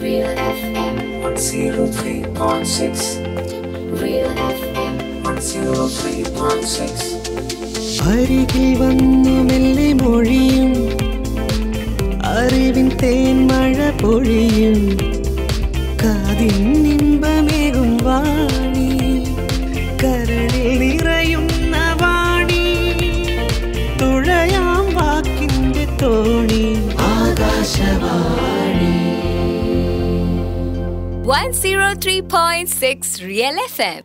Real FM 103.6. Real FM 103.6. അരികിൽ വന്നു മെല്ലെ മൊഴിയും അറിവിൻ തേൻമഴ പൊഴിയും കാതിൻ ഇമ്പമേകും വാണി കരളിൽ നിറയുന്ന വാണി തുഴയാം വാക്കിന്റെ തോണി Akashvani 103.6 Real FM.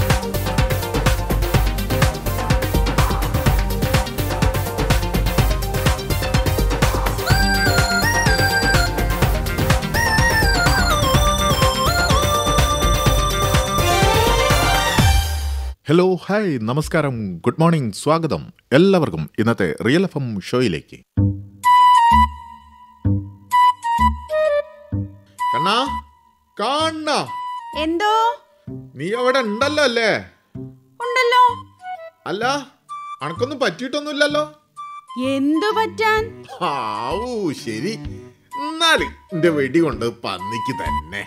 Hello hi നമസ്കാരം ഗുഡ് മോർണിംഗ് സ്വാഗതം എല്ലാവർക്കും ഇന്നത്തെ റിയൽ എഫ് എം ഷോയിലേക്ക് കണ്ണാ കാണ എന്തോ നീ അവിടെ ഉണ്ടല്ലോ അല്ലേ ഉണ്ടല്ലോ അല്ല അനക്കൊന്നും പറ്റിയിട്ടൊന്നുമില്ലല്ലോ എന്തു പറ്റാൻ ആവൂ ശരി എന്നാല് എന്റെ വെടി കൊണ്ട് പന്നിക്ക് തന്നെ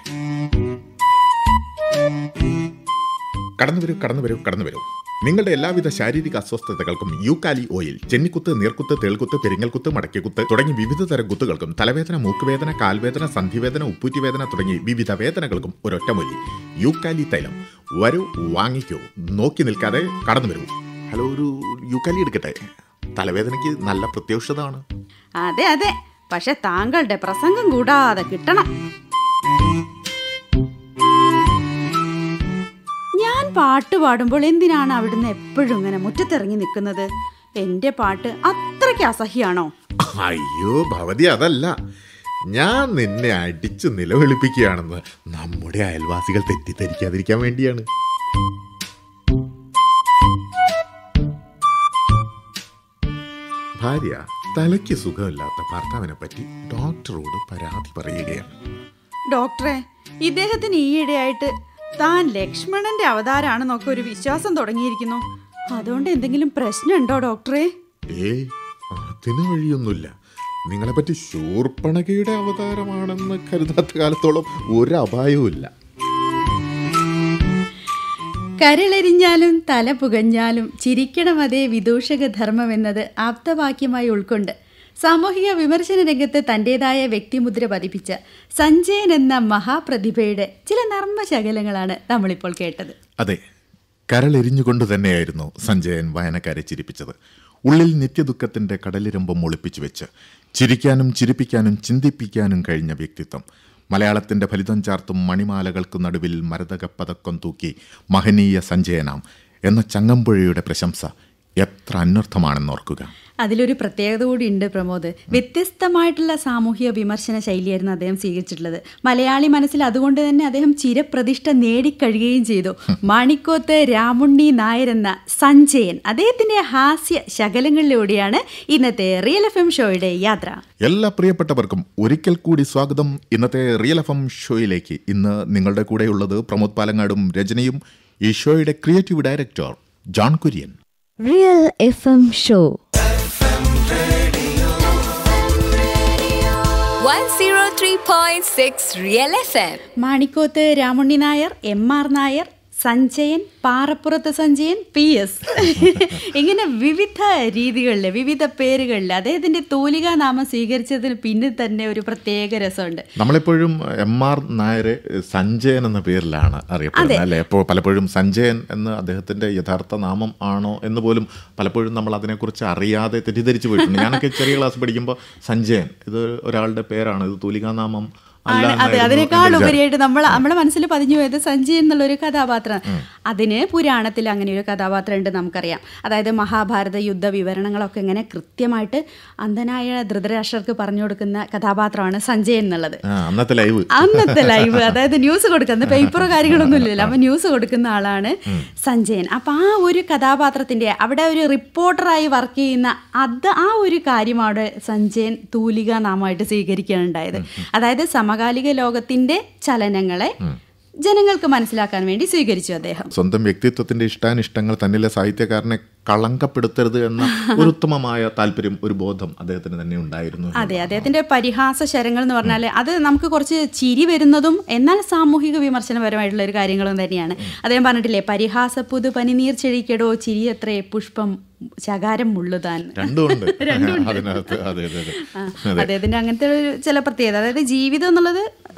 കടന്നു വരൂ കടന്നു വരൂ കടന്നു വരൂ നിങ്ങളുടെ എല്ലാവിധ ശാരീരിക അസ്വസ്ഥതകൾക്കും യൂക്കാലി ഓയിൽ ചെന്നിക്കുത്ത് നീർക്കുത്ത് തേൾക്കുത്ത് പെരിങ്ങൽക്കുത്ത് മടക്കിക്കുത്ത് തുടങ്ങി വിവിധ തരം കുത്തുകൾക്കും തലവേദന മൂക്കുവേദന കാൽവേദന സന്ധിവേദന ഉപ്പൂറ്റിവേദന തുടങ്ങി വിവിധ വേദനകൾക്കും ഒരൊറ്റമൊല്ലി യൂക്കാലി തൈലം വരൂ വാങ്ങിക്കൂ നോക്കി നിൽക്കാതെ കടന്നു വരൂ ഹലോ ഒരു യൂക്കാലി എടുക്കട്ടെ തലവേദനയ്ക്ക് നല്ല പ്രത്യേകതയാണ് അതെ അതെ പക്ഷെ താങ്കളുടെ പ്രസംഗം കൂടാതെ കിട്ടണം ഞാൻ പാട്ട് പാടുമ്പോൾ എന്തിനാണ് അവിടുന്ന് എപ്പോഴും ഇങ്ങനെ മുറ്റത്തിറങ്ങി നിൽക്കുന്നത് എന്റെ പാട്ട് അത്രയ്ക്ക് അസഹ്യാണോ അയ്യോ ഭവതി അതല്ല ഞാൻ നിന്നെ അടിച്ചു നിലവിളിപ്പിക്കുകയാണെന്ന് നമ്മുടെ അയൽവാസികൾ തെറ്റിദ്ധരിക്കാതിരിക്കാൻ വേണ്ടിയാണ് ഭാര്യ തലയ്ക്ക് സുഖമില്ലാത്ത ഭർത്താവിനെ പറ്റി ഡോക്ടറോട് പരാതി പറയുകയാണ് ഡോക്ടറെ ഇദ്ദേഹത്തിന് ഈയിടെയായിട്ട് താൻ ലക്ഷ്മണന്റെ അവതാരാണെന്നൊക്കെ ഒരു വിശ്വാസം തുടങ്ങിയിരിക്കുന്നു അതുകൊണ്ട് എന്തെങ്കിലും പ്രശ്നമുണ്ടോ ഡോക്ടറെ ഏയ് അതിന് വഴിയൊന്നുമില്ല നിങ്ങളെപ്പറ്റി ശൂർപ്പണകയുടെ അവതാരമാണെന്ന് കരുതാത്ത കാലത്തോളം ഒരു അപായവും ഇല്ല കരളെരിഞ്ഞാലും തല പുകഞ്ഞാലും ചിരിക്കണം അതേ വിദൂഷക ധർമ്മം എന്നത് ആപ്തവാക്യമായി ഉൾക്കൊണ്ട് സാമൂഹിക വിമർശന രംഗത്ത് തൻ്റെതായ വ്യക്തിമുദ്ര പതിപ്പിച്ച സഞ്ജയൻ എന്ന മഹാപ്രതിഭയുടെ ചില നർമ്മശകലങ്ങളാണ് നമ്മളിപ്പോൾ കേട്ടത് അതെ കരളെരിഞ്ഞുകൊണ്ട് തന്നെയായിരുന്നു സഞ്ജയൻ വായനക്കാരെ ചിരിപ്പിച്ചത് ഉള്ളിൽ നിത്യദുഃഖത്തിന്റെ കടലിരമ്പം ഒളിപ്പിച്ചു വെച്ച് ചിരിക്കാനും ചിരിപ്പിക്കാനും ചിന്തിപ്പിക്കാനും കഴിഞ്ഞ വ്യക്തിത്വം മലയാളത്തിന്റെ ഫലിതം ചാർത്തും മണിമാലകൾക്ക് നടുവിൽ മരതകപ്പതക്കം തൂക്കി മഹനീയ സഞ്ജയനാം എന്ന ചങ്ങമ്പുഴയുടെ പ്രശംസ എത്ര അന്വർത്ഥമാണെന്നോർക്കുക അതിലൊരു പ്രത്യേകത കൂടി ഉണ്ട് പ്രമോദ് വ്യത്യസ്തമായിട്ടുള്ള സാമൂഹിക വിമർശന ശൈലിയായിരുന്നു അദ്ദേഹം സ്വീകരിച്ചിട്ടുള്ളത് മലയാളി മനസ്സിൽ അതുകൊണ്ട് തന്നെ അദ്ദേഹം ചിരപ്രതിഷ്ഠ നേടിക്കഴിയുകയും ചെയ്തു മണിക്കോത്ത് രാമുണ്ണി നായർ എന്ന സഞ്ജയൻ അദ്ദേഹത്തിന്റെ ഹാസ്യ ശകലങ്ങളിലൂടെയാണ് ഇന്നത്തെ റിയൽ എഫ് എം ഷോയുടെ യാത്ര എല്ലാ പ്രിയപ്പെട്ടവർക്കും ഒരിക്കൽ കൂടി സ്വാഗതം ഇന്നത്തെ റിയൽ എഫ് എം ഷോയിലേക്ക് ഇന്ന് നിങ്ങളുടെ കൂടെയുള്ളത് പ്രമോദ് പാലങ്ങാടും രചനയും ഈ ഷോയുടെ creative director John Kurian Real FM Show. 103.6 Real FM. Manikkoth Ramunni Nair M R Nair Sanjayan Parappurath Sanjayan P S ഇങ്ങനെ വിവിധ രീതികളിൽ വിവിധ പേരുകളിൽ അദ്ദേഹത്തിന്റെ തൂലികാ നാമം സ്വീകരിച്ചതിന് പിന്നിൽ തന്നെ ഒരു പ്രത്യേക രസമുണ്ട് നമ്മളെപ്പോഴും എം ആർ നായരെ സഞ്ജയൻ എന്ന പേരിലാണ് അറിയപ്പെടുന്നത് അല്ലെ അപ്പോൾ പലപ്പോഴും സഞ്ജയൻ എന്ന് അദ്ദേഹത്തിന്റെ യഥാർത്ഥ നാമം ആണോ എന്ന് പോലും പലപ്പോഴും നമ്മൾ അതിനെക്കുറിച്ച് അറിയാതെ തെറ്റിദ്ധരിച്ചു പോയിട്ടുണ്ട് ഞാനൊക്കെ ചെറിയ ക്ലാസ് പഠിക്കുമ്പോൾ സഞ്ജയൻ ഇത് ഒരാളുടെ പേരാണ് ഇത് തൂലികാനാമം അല്ല ആണ് അതെ എന്നായിരുന്നു അതിനേക്കാൾ എൻ്റെ വിചാരം. ഉപരിയായിട്ട് നമ്മൾ നമ്മുടെ മനസ്സിൽ പതിഞ്ഞു പോയത് സഞ്ജയ് എന്നുള്ള ഒരു കഥാപാത്രം അതിന് പുരാണത്തിൽ അങ്ങനെ ഒരു കഥാപാത്രം ഉണ്ട് നമുക്കറിയാം അതായത് മഹാഭാരത യുദ്ധ വിവരണങ്ങളൊക്കെ ഇങ്ങനെ കൃത്യമായിട്ട് അന്ധനായ ധൃതരാഷ്ട്രർക്ക് പറഞ്ഞു കൊടുക്കുന്ന കഥാപാത്രമാണ് സഞ്ജയ് എന്നുള്ളത് ആ, അന്നത്തെ ലൈവ് അന്നത്തെ ലൈവ് അതായത് ന്യൂസ് കൊടുക്കുന്ന പേപ്പറോ കാര്യങ്ങളൊന്നും ഇല്ലല്ലോ അപ്പൊ ന്യൂസ് കൊടുക്കുന്ന ആളാണ് സഞ്ജയൻ അപ്പൊ ആ ഒരു കഥാപാത്രത്തിന്റെ അവിടെ ഒരു റിപ്പോർട്ടറായി വർക്ക് ചെയ്യുന്ന അത് ആ ഒരു കാര്യം അവിടെ സഞ്ജയൻ തൂലിക നാമമായിട്ട് സ്വീകരിക്കുകയാണ് ഉണ്ടായത് അതായത് സമകാലിക ലോകത്തിന്റെ ചലനങ്ങളെ ജനങ്ങൾക്ക് മനസ്സിലാക്കാൻ വേണ്ടി സ്വീകരിച്ചു അദ്ദേഹം സ്വന്തം വ്യക്തിത്വത്തിന്റെ ഇഷ്ടാനിഷ്ടങ്ങൾ തന്നിലെ സാഹിത്യകാരനെ കളങ്കപ്പെടുത്തരുത് എന്ന ഒരു ഉത്തമമായ താല്പര്യം ഒരു ബോധം അദ്ദേഹത്തിന് തന്നെ ഉണ്ടായിരുന്നു അതെ അദ്ദേഹത്തിന്റെ പരിഹാസ ശരങ്ങൾ എന്ന് പറഞ്ഞാൽ അത് നമുക്ക് കുറച്ച് ചിരി വരുന്നതും എന്നാൽ സാമൂഹിക വിമർശനപരമായിട്ടുള്ള ഒരു കാര്യങ്ങളും തന്നെയാണ് അദ്ദേഹം പറഞ്ഞിട്ടില്ലേ പരിഹാസ പുതു പനിനീർ ചെഴിക്കടോ ചിരി എത്രേ പുഷ്പം ശകാരം മുള്ളുതാൻ രണ്ടുമുണ്ട് അതിനകത്ത് അതെ അതെ അതെ ആ, അദ്ദേഹത്തിന്റെ അങ്ങനത്തെ ഒരു ചില പ്രത്യേകത അതായത് ജീവിതം എന്നുള്ളത്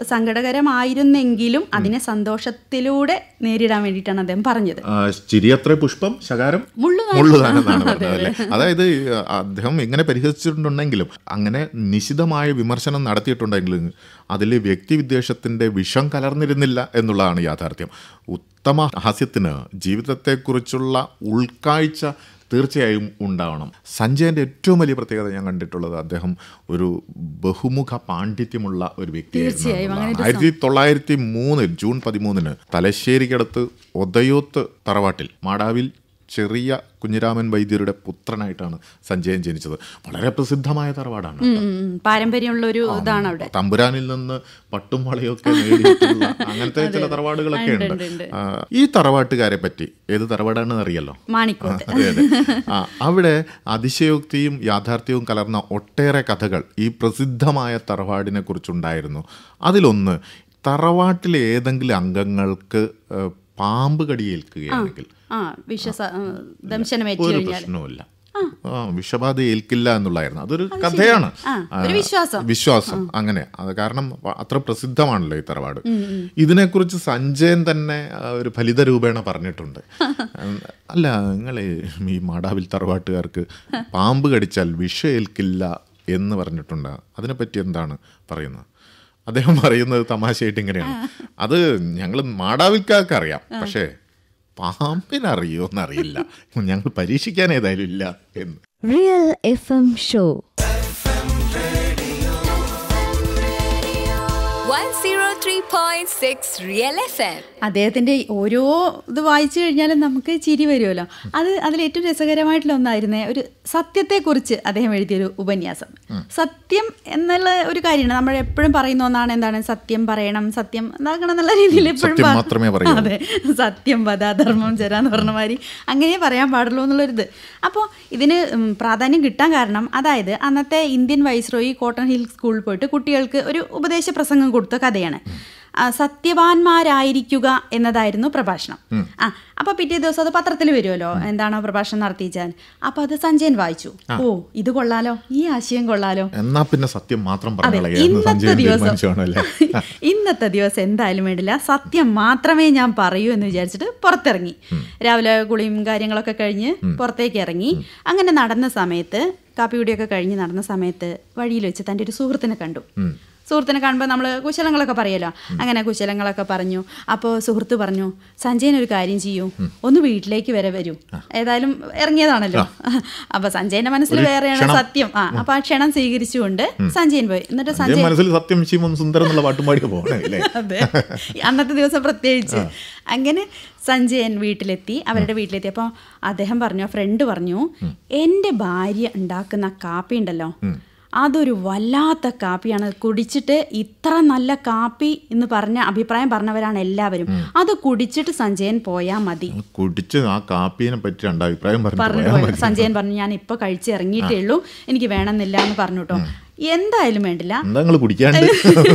സങ്കടകരമായിരുന്നെങ്കിലും അതിനെ സന്തോഷത്തിലൂടെ നേരിടാൻ വേണ്ടിയിട്ടാണ് അദ്ദേഹം പറഞ്ഞത് ആ, ചിരി അത്ര പുഷ്പം ശകാരം മുള്ളുതാനം. മുള്ളുതാനെന്നാണ് പറഞ്ഞത് അല്ലേ അതായത് ഈ, അദ്ദേഹം ഇങ്ങനെ പരിഹസിച്ചിട്ടുണ്ടെങ്കിലും അങ്ങനെ നിശിതമായ വിമർശനം നടത്തിയിട്ടുണ്ടെങ്കിലും അതിൽ വ്യക്തിവിദ്വേഷത്തിന്റെ വിഷം കലർന്നിരുന്നില്ല എന്നുള്ളതാണ് യാഥാർത്ഥ്യം ഉത്തമ ഹാസ്യത്തിന് ജീവിതത്തെക്കുറിച്ചുള്ള ഉൾക്കാഴ്ച തീർച്ചയായും ഉണ്ടാവണം സഞ്ജയന്റെ ഏറ്റവും വലിയ പ്രത്യേകത ഞാൻ കണ്ടിട്ടുള്ളത് അദ്ദേഹം ഒരു ബഹുമുഖ പാണ്ഡിത്യമുള്ള ഒരു വ്യക്തിയായിരുന്നു തീർച്ചയായും, അങ്ങനെ എന്നുള്ളതാണ്. ആയിരത്തി തൊള്ളായിരത്തി മൂന്നിൽ ജൂൺ പതിമൂന്നിന് തലശ്ശേരിക്കടുത്ത് ഒതയോത്ത് തറവാട്ടിൽ മാടാവിൽ ചെറിയ കുഞ്ഞിരാമൻ വൈദ്യരുടെ പുത്രനായിട്ടാണ് സഞ്ജയൻ ജനിച്ചത് വളരെ പ്രസിദ്ധമായ തറവാടാണ് ഉം, ഉം, ഉം. പാരമ്പര്യമുള്ള ഒരു ഇതാണ് അവിടെ തമ്പുരാനിൽ നിന്ന് പട്ടും വളയൊക്കെ നേടിയിട്ടുള്ള അങ്ങനത്തെ ചില തറവാടുകളൊക്കെ ഉണ്ട്, ഉണ്ട് ഉണ്ട്, ഉണ്ട്. ആ, ഈ തറവാട്ടുകാരെ പറ്റി ഏത് തറവാടാണെന്ന് അറിയല്ലോ മാണിക്കോത്ത് അതെ അതെ ആ, അവിടെ അതിശയോക്തിയും യാഥാർത്ഥ്യവും കലർന്ന ഒട്ടേറെ കഥകൾ ഈ പ്രസിദ്ധമായ തറവാടിനെ കുറിച്ചുണ്ടായിരുന്നു അതിലൊന്ന് തറവാട്ടിലെ ഏതെങ്കിലും അംഗങ്ങൾക്ക് ഏഹ്, പാമ്പ് കടിയേൽക്കുകയാണെങ്കിൽ ആ വിശ്വസ ആ, ദംശനമേറ്റ് ഒരു കഴിഞ്ഞാൽ പ്രശ്നവുമില്ല ആ വിഷബാധ ഏൽക്കില്ല എന്നുള്ളായിരുന്നു അതൊരു കഥയാണ് ആ, ഒരു ആ, വിശ്വാസം. വിശ്വാസം അങ്ങനെ അത് കാരണം വ- അത്ര പ്രസിദ്ധമാണല്ലോ ഈ തറവാട് ഇതിനെക്കുറിച്ച് സഞ്ജയൻ തന്നെ ആ, ഒരു ഫലിത രൂപേണ പറഞ്ഞിട്ടുണ്ട് ഉം, അല്ല നിങ്ങൾ ഈ മാടാവിൽ തറവാട്ടുകാർക്ക് പാമ്പ് കടിച്ചാൽ വിഷം ഏൽക്കില്ല എന്ന് പറഞ്ഞിട്ടുണ്ട് അതിനെപ്പറ്റി എന്താണ് പറയുന്നത് അദ്ദേഹം പറയുന്നത് തമാശയായിട്ട് ഇങ്ങനെയാണ് അത് ഞങ്ങൾ മാടാവിൽക്കാർക്ക് അറിയാം പക്ഷേ പാമ്പിനറിയോ എന്നറിയില്ല ഞങ്ങൾ പരീക്ഷിക്കാൻ ഏതായാലും ഇല്ല എന്ന് Real FM Show. 103.6 Real FM. അദ്ദേഹത്തിന്റെ ഓരോ ഇത് വായിച്ചു കഴിഞ്ഞാലും നമുക്ക് ചിരി വരുമല്ലോ അത് അതിൽ ഏറ്റവും രസകരമായിട്ടുള്ള ഒന്നായിരുന്നേ ഒരു സത്യത്തെക്കുറിച്ച് അദ്ദേഹം എഴുതിയൊരു ഉപന്യാസം സത്യം എന്നുള്ള ഒരു കാര്യമാണ് നമ്മൾ എപ്പോഴും പറയുന്ന ഒന്നാണ് എന്താണ് സത്യം പറയണം സത്യം എന്താക്കണം എന്നുള്ള രീതിയിൽ എപ്പോഴും സത്യം പറ- മാത്രമേ പറയൂ. അതെ സത്യം വധ ധർമ്മം ചരാന്ന് പറഞ്ഞ മാതിരി അങ്ങനെ പറയാൻ പാടുള്ളൂ എന്നുള്ളൊരിത് അപ്പോൾ ഇതിന് ഉം, പ്രാധാന്യം കിട്ടാൻ കാരണം അതായത് അന്നത്തെ ഇന്ത്യൻ വൈസ്രോയി കോട്ടൺ ഹിൽ സ്കൂളിൽ പോയിട്ട് കുട്ടികൾക്ക് ഒരു ഉപദേശ പ്രസംഗം കൊടുത്ത കഥയാണ് ആ, സത്യവാന്മാരായിരിക്കുക എന്നതായിരുന്നു പ്രഭാഷണം ആ അപ്പൊ പിറ്റേ ദിവസം അത് പത്രത്തിൽ വരുമല്ലോ എന്താണോ പ്രഭാഷണം നടത്തിച്ചാൽ അപ്പൊ അത് സഞ്ജയൻ വായിച്ചു ഓ ഇത് കൊള്ളാലോ ഈ ആശയം കൊള്ളാലോ എന്നാ പിന്നെ സത്യം മാത്രം അതെ പറഞ്ഞോളെ എന്ന് ഇന്നത്തെ സഞ്ജയൻ ദിവസം തീരുമാനിച്ചാണല്ലേ ഇന്നത്തെ ദിവസം എന്തായാലും വേണ്ടില്ല സത്യം മാത്രമേ ഞാൻ പറയൂ എന്ന് വിചാരിച്ചിട്ട് പുറത്തിറങ്ങി രാവിലെ കുളിയും കാര്യങ്ങളൊക്കെ കഴിഞ്ഞ് പുറത്തേക്ക് ഇറങ്ങി അങ്ങനെ നടന്ന സമയത്ത് കാപ്പികുടിയൊക്കെ കഴിഞ്ഞ് നടന്ന സമയത്ത് വഴിയിൽ വെച്ച് തൻ്റെ ഒരു സുഹൃത്തിനെ കണ്ടു സുഹൃത്തിനെ കാണുമ്പോൾ നമ്മൾ കുശലങ്ങളൊക്കെ പറയല്ലോ അങ്ങനെ കുശലങ്ങളൊക്കെ പറഞ്ഞു അപ്പോൾ സുഹൃത്ത് പറഞ്ഞു സഞ്ജയൻ ഒരു കാര്യം ചെയ്യൂ ഒന്ന് വീട്ടിലേക്ക് വരെ വരൂ ഏതായാലും ഇറങ്ങിയതാണല്ലോ അപ്പൊ സഞ്ജയന്റെ മനസ്സിൽ ഒരു വേറെയാണ് ക്ഷണം. സത്യം ആ അപ്പൊ ആ ക്ഷണം സ്വീകരിച്ചുകൊണ്ട് സഞ്ജയൻ പോയി എന്നിട്ട് സഞ്ജയൻ സഞ്ജയൻ മനസ്സിൽ സത്യം ശിവം സുന്ദരം എന്നുള്ള പാട്ടും പാടി പോകണേ അല്ലേ അതെ അന്നത്തെ ദിവസം പ്രത്യേകിച്ച് അങ്ങനെ സഞ്ജയൻ വീട്ടിലെത്തി അവരുടെ വീട്ടിലെത്തി അപ്പോൾ അദ്ദേഹം പറഞ്ഞു ഫ്രണ്ട് പറഞ്ഞു എൻ്റെ ഭാര്യ ഉണ്ടാക്കുന്ന കാപ്പി ഉണ്ടല്ലോ അതൊരു വല്ലാത്ത കാപ്പിയാണ് കുടിച്ചിട്ട് ഇത്ര നല്ല കാപ്പി എന്ന് പറഞ്ഞ അഭിപ്രായം പറഞ്ഞവരാണ് എല്ലാവരും അത് കുടിച്ചിട്ട് സഞ്ജയൻ പോയാൽ മതി കുടിച്ച് ആ കാപ്പീനെ പറ്റി രണ്ട് അഭിപ്രായം പറഞ്ഞു പറഞ്ഞു പോയാൽ പോയി. മതി സഞ്ജയൻ പറഞ്ഞു ഞാൻ ഇപ്പൊ കഴിച്ച് ഇറങ്ങിയിട്ടേ ഉള്ളൂ എനിക്ക് വേണമെന്നില്ല എന്ന് പറഞ്ഞു കേട്ടോ എന്തായാലും വേണ്ടില്ല എന്താ നിങ്ങൾ കുടിക്കാണ്ട്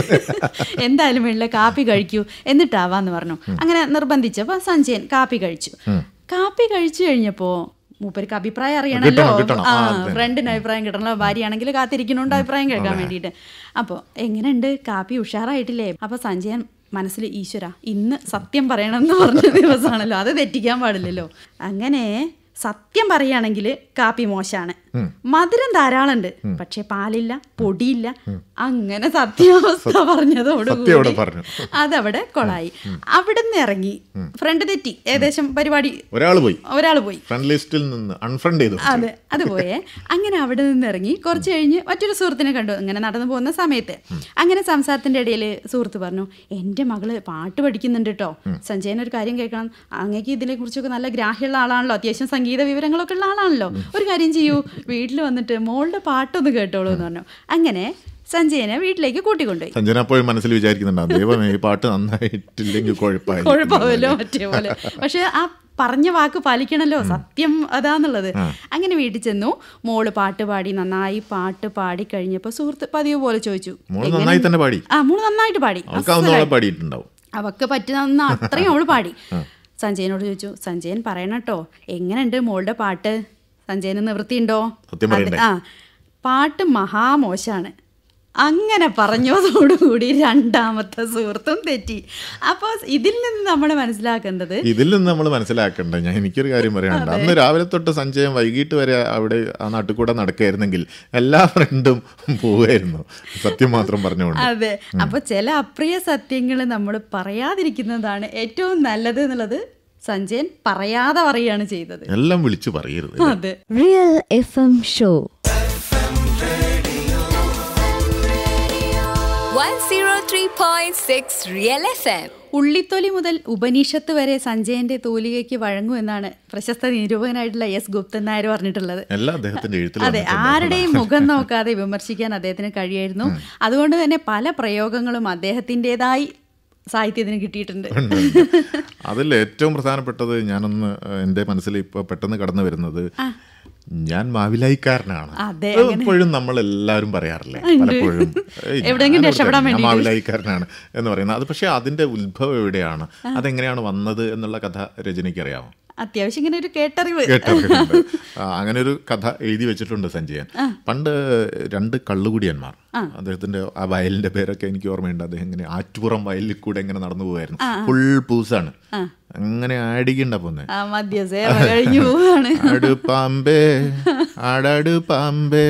എന്തായാലും വേണ്ടില്ല കാപ്പി കഴിക്കൂ എന്നിട്ടാവാന്ന് പറഞ്ഞു അങ്ങനെ നിർബന്ധിച്ചപ്പോ സഞ്ജയൻ കാപ്പി കഴിച്ചു കാപ്പി കഴിച്ചു കഴിഞ്ഞപ്പോ മൂപ്പർക്ക് അഭിപ്രായം അറിയണല്ലോ കിട്ടണം, കിട്ടണം. ആ ആ, അതെ. ഫ്രണ്ടിന് അഭിപ്രായം കിട്ടണല്ലോ ഭാര്യയാണെങ്കിൽ കാത്തിരിക്കണോണ്ട് അഭിപ്രായം കേൾക്കാൻ വേണ്ടിയിട്ട് അപ്പോൾ എങ്ങനെയുണ്ട് കാപ്പി ഉഷാറായിട്ടില്ലേ അപ്പൊ സഞ്ജയൻ മനസ്സിൽ ഈശ്വര ഇന്ന് സത്യം പറയണം എന്ന് പറഞ്ഞ ദിവസമാണല്ലോ അത് തെറ്റിക്കാൻ പാടില്ലല്ലോ അങ്ങനെ സത്യം പറയുകയാണെങ്കിൽ കാപ്പി മോശമാണ് മധുരം ധാരാളമുണ്ട് പക്ഷെ പാലില്ല പൊടിയില്ല അങ്ങനെ സത്യാവസ്ഥ സത്യം അവിടെ പറഞ്ഞതോടുകൂടി പറഞ്ഞു. അതവിടെ കൊളായി അവിടുന്ന് ഇറങ്ങി ഫ്രണ്ട് തെറ്റി ഏകദേശം പരിപാടി ഒരാൾ പോയി ഒരാൾ പോയി ഫ്രണ്ട് ലിസ്റ്റിൽ നിന്ന് അൺഫ്രണ്ട് ചെയ്തു അതെ അത് പോയേ അങ്ങനെ അവിടെ നിന്ന് ഇറങ്ങി കുറച്ച് കഴിഞ്ഞ് മറ്റൊരു സുഹൃത്തിനെ കണ്ടു ഇങ്ങനെ നടന്നു പോകുന്ന സമയത്ത് അങ്ങനെ സംസാരത്തിന്റെ ഇടയിൽ സുഹൃത്ത് പറഞ്ഞു എൻ്റെ മകള് പാട്ട് പഠിക്കുന്നുണ്ട് കേട്ടോ സഞ്ജയൻ ഒരു കാര്യം കേൾക്കണം അങ്ങേക്ക് ഇതിനെ കുറിച്ചൊക്കെ നല്ല ഗ്രാഹ്യമുള്ള ആളാണല്ലോ അത്യാവശ്യം സംഗീത വിവരങ്ങളൊക്കെ ഉള്ള ആളാണല്ലോ ഒരു കാര്യം ചെയ്യൂ വീട്ടിൽ വന്നിട്ട് മോളുടെ പാട്ടൊന്ന് കേട്ടോളൂ എന്ന് പറഞ്ഞു അങ്ങനെ സഞ്ജയനെ വീട്ടിലേക്ക് കൂട്ടിക്കൊണ്ടുപോയി സഞ്ജന അപ്പോഴും മനസ്സിൽ വിചാരിക്കുന്നുണ്ടാവും ദൈവമേ ഈ പാട്ട് നന്നായിട്ടില്ലെങ്കിൽ കുഴപ്പമായി കുഴപ്പമല്ലോ മറ്റേ പോലെ പക്ഷെ ആ പറഞ്ഞ വാക്ക് പാലിക്കണല്ലോ സത്യം അതാന്നുള്ളത് അങ്ങനെ വീട്ടിൽ ചെന്നു മോള് പാട്ട് പാടി നന്നായി പാട്ട് പാടി കഴിഞ്ഞപ്പോൾ സുഹൃത്ത് പതിവ് പോലെ ചോദിച്ചു മോള് "എങ്ങനെ- നന്നായി തന്നെ പാടി ആ മോള് നന്നായിട്ട് പാടി അവൾക്ക് അന്നോളം പാടിയിട്ടുണ്ടാവും അവക്ക് പറ്റുന്ന അത്രയും അവള് പാടി സഞ്ജയനോട് ചോദിച്ചു സഞ്ജയൻ പറയണട്ടോ എങ്ങനെയുണ്ട് മോളുടെ പാട്ട് സഞ്ജയന് നിവൃത്തിയുണ്ടോ സത്യം പറയണ്ടേ? അതെ, ആ പാട്ട് മഹാമോശാണ് അങ്ങനെ പറഞ്ഞതോടുകൂടി രണ്ടാമത്തെ സുഹൃത്തും തെറ്റി അപ്പോൾ ഇതിൽ നിന്ന് നമ്മൾ മനസ്സിലാക്കേണ്ടത് ഇതിൽ നിന്ന് നമ്മൾ മനസ്സിലാക്കണ്ട ഞാൻ എനിക്കൊരു കാര്യം പറയാനുണ്ട് അന്ന് രാവിലെ തൊട്ട് സഞ്ജയം വൈകിട്ട് വരെ അവിടെ ആ നാട്ടിൽ കൂടെ നടക്കുകയായിരുന്നെങ്കിൽ എല്ലാ ഫ്രണ്ടും പോവുമായിരുന്നു സത്യം മാത്രം പറഞ്ഞുകൊണ്ട് അതെ അപ്പൊ ചില അപ്രിയ സത്യങ്ങൾ നമ്മൾ പറയാതിരിക്കുന്നതാണ് ഏറ്റവും നല്ലത് എന്നുള്ളത് സഞ്ജയൻ പറയാതെ പറയുകയാണ് ചെയ്തത് എല്ലാം വിളിച്ചു പറയരുത് അതെ Real FM Show. 103.6 Real FM. ഉള്ളിത്തൊലി മുതൽ ഉപനിഷത്ത് വരെ സഞ്ജയന്റെ തൂലികയ്ക്ക് വഴങ്ങൂ എന്നാണ് പ്രശസ്ത നിരൂപകനായിട്ടുള്ള എസ് ഗുപ്തൻ നായർ പറഞ്ഞിട്ടുള്ളത് എല്ലാം അദ്ദേഹത്തിന്റെ എഴുത്തിൽ അതെ ആരുടെയും മുഖം നോക്കാതെ വിമർശിക്കാൻ അദ്ദേഹത്തിന് കഴിയായിരുന്നു അതുകൊണ്ട് തന്നെ പല പ്രയോഗങ്ങളും അദ്ദേഹത്തിൻ്റെതായി സാഹിത്യത്തിന് കിട്ടിയിട്ടുണ്ട് അതിൽ ഏറ്റവും പ്രധാനപ്പെട്ടത് ഞാനൊന്ന് ഏഹ്, എൻ്റെ മനസ്സിൽ ഇപ്പോൾ പെട്ടെന്ന് കടന്നു വരുന്നത് ഞാൻ മാവിലായിക്കാരനാണ് അതെ, അത് എപ്പോഴും നമ്മൾ എല്ലാവരും പറയാറില്ലേ പലപ്പോഴും ഏയ്, എവിടെയെങ്കിലും ഞാൻ രക്ഷപ്പെടാൻ ഞാൻ വേണ്ടിയിട്ട്. മാവിലായിക്കാരനാണ് എന്ന് പറയുന്നത് അത് പക്ഷേ അതിന്റെ ഉത്ഭവം എവിടെയാണ് അതെങ്ങനെയാണ് വന്നത് എന്നുള്ള കഥ രചനയ്ക്ക് അറിയാമോ അത്യാവശ്യം ഇങ്ങനെ ഒരു കേട്ടറിവ് കേട്ടറിവുണ്ട് ആ, അങ്ങനെ ഒരു കഥ എഴുതി വെച്ചിട്ടുണ്ട് സഞ്ജയൻ പണ്ട് രണ്ട് കള്ളുകുടിയന്മാർ അദ്ദേഹത്തിന്റെ ആ വയലിന്റെ പേരൊക്കെ എനിക്ക് ഓർമ്മയുണ്ട് അദ്ദേഹം ഇങ്ങനെ ആറ്റുപുറം വയലിൽ കൂടെ ഇങ്ങനെ നടന്നു പോവായിരുന്നു ഫുൾ പൂസാണ് അങ്ങനെ ആടിക്കണ്ട പോന്നെ ആ മദ്യസേവ കഴിഞ്ഞു പോവാണ് അടുപ്പാമ്പേ ആടാട് പാമ്പേ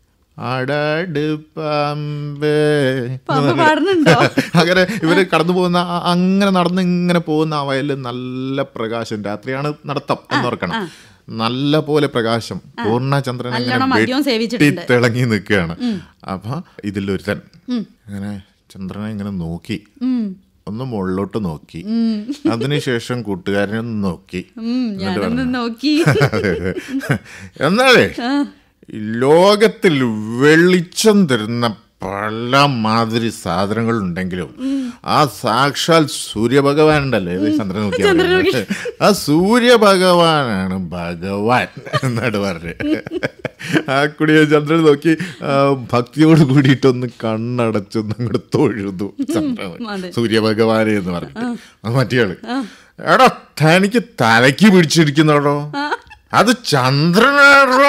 ആടാട് പാമ്പേ പാമ്പ് പാടുന്നുണ്ടോ അങ്ങനെ ഇവര് കടന്നു പോകുന്ന ആ- അങ്ങനെ നടന്ന് ഇങ്ങനെ പോകുന്ന ആ വയലിൽ നല്ല പ്രകാശം രാത്രിയാണ് നടത്തം എന്നോർക്കണം നല്ല പോലെ പ്രകാശം പൂർണ്ണചന്ദ്രൻ നല്ലോണം മദ്യവും സേവിച്ചിട്ടുണ്ട്. തിളങ്ങി നിൽക്കുകയാണ് അപ്പൊ ഇതിലൊരുത്തൻ ഇങ്ങനെ ചന്ദ്രനെ ഇങ്ങനെ നോക്കി ഒന്ന് മുകളിലോട്ട് നോക്കി അതിനുശേഷം കൂട്ടുകാരനെ ഒന്ന് നോക്കി എന്നിട്ട് ഞാനൊന്ന് പറഞ്ഞു, നോക്കി അതെ, അതെ. എന്നാലേ ഈ ലോകത്തിൽ വെളിച്ചം തരുന്ന പല മാതിരി സാധനങ്ങൾ ഉണ്ടെങ്കിലും ആ സാക്ഷാൽ സൂര്യഭഗവാൻ ഉണ്ടല്ലോ ഏത് ചന്ദ്രൻ നോക്കിയാ ആ സൂര്യഭഗവാനാണ് ഭഗവാൻ എന്നാണ് പറഞ്ഞത് ആ കുടിയെ ചന്ദ്രൻ നോക്കി ആ, ഭക്തിയോട് കൂടിയിട്ടൊന്ന് കണ്ണടച്ചൊന്ന് അങ്ങോട്ട് തൊഴുതു ചന്ദ്രൻ അതെ. സൂര്യഭഗവാനെ എന്ന് പറഞ്ഞിട്ട് അത് മറ്റേയാള് എടാ തനിക്ക് തലയ്ക്ക് പിടിച്ചിരിക്കുന്നോടോ അത് ചന്ദ്രനാടാ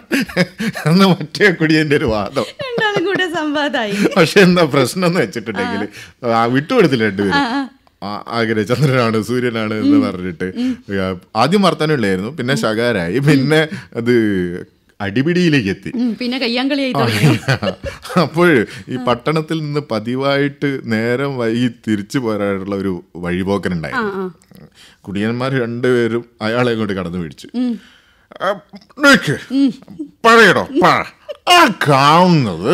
എന്ന് മറ്റേ കുടിയന്റെ ഒരു വാദം രണ്ടാളും കൂടെ സംവാദമായി പക്ഷെ എന്താ പ്രശ്നം എന്ന് വെച്ചിട്ടുണ്ടെങ്കിൽ ആ വിട്ടുകൊടുത്തില്ല രണ്ടുപേരും ആ, അങ്ങനെ ചന്ദ്രനാണ് സൂര്യനാണ് എന്ന് പറഞ്ഞിട്ട് ആ, ആദ്യം വർത്തനമില്ലായിരുന്നു പിന്നെ ശകാരായി പിന്നെ അത് അടിപിടിയിലേക്ക് എത്തി ഉം, പിന്നെ കയ്യാങ്കളിയായി തുടങ്ങി അപ്പോൾ ഈ പട്ടണത്തിൽ നിന്ന് പതിവായിട്ട് നേരം വൈകി തിരിച്ചു പോരാനുള്ള ഒരു വഴിപോക്കനുണ്ടായിരുന്നു കുടിയന്മാർ രണ്ടുപേരും അയാളെ കൊണ്ട് കടന്നു പിടിച്ചു ആ, നിക്ക്. പറയടോ പറ ആ കാണുന്നത്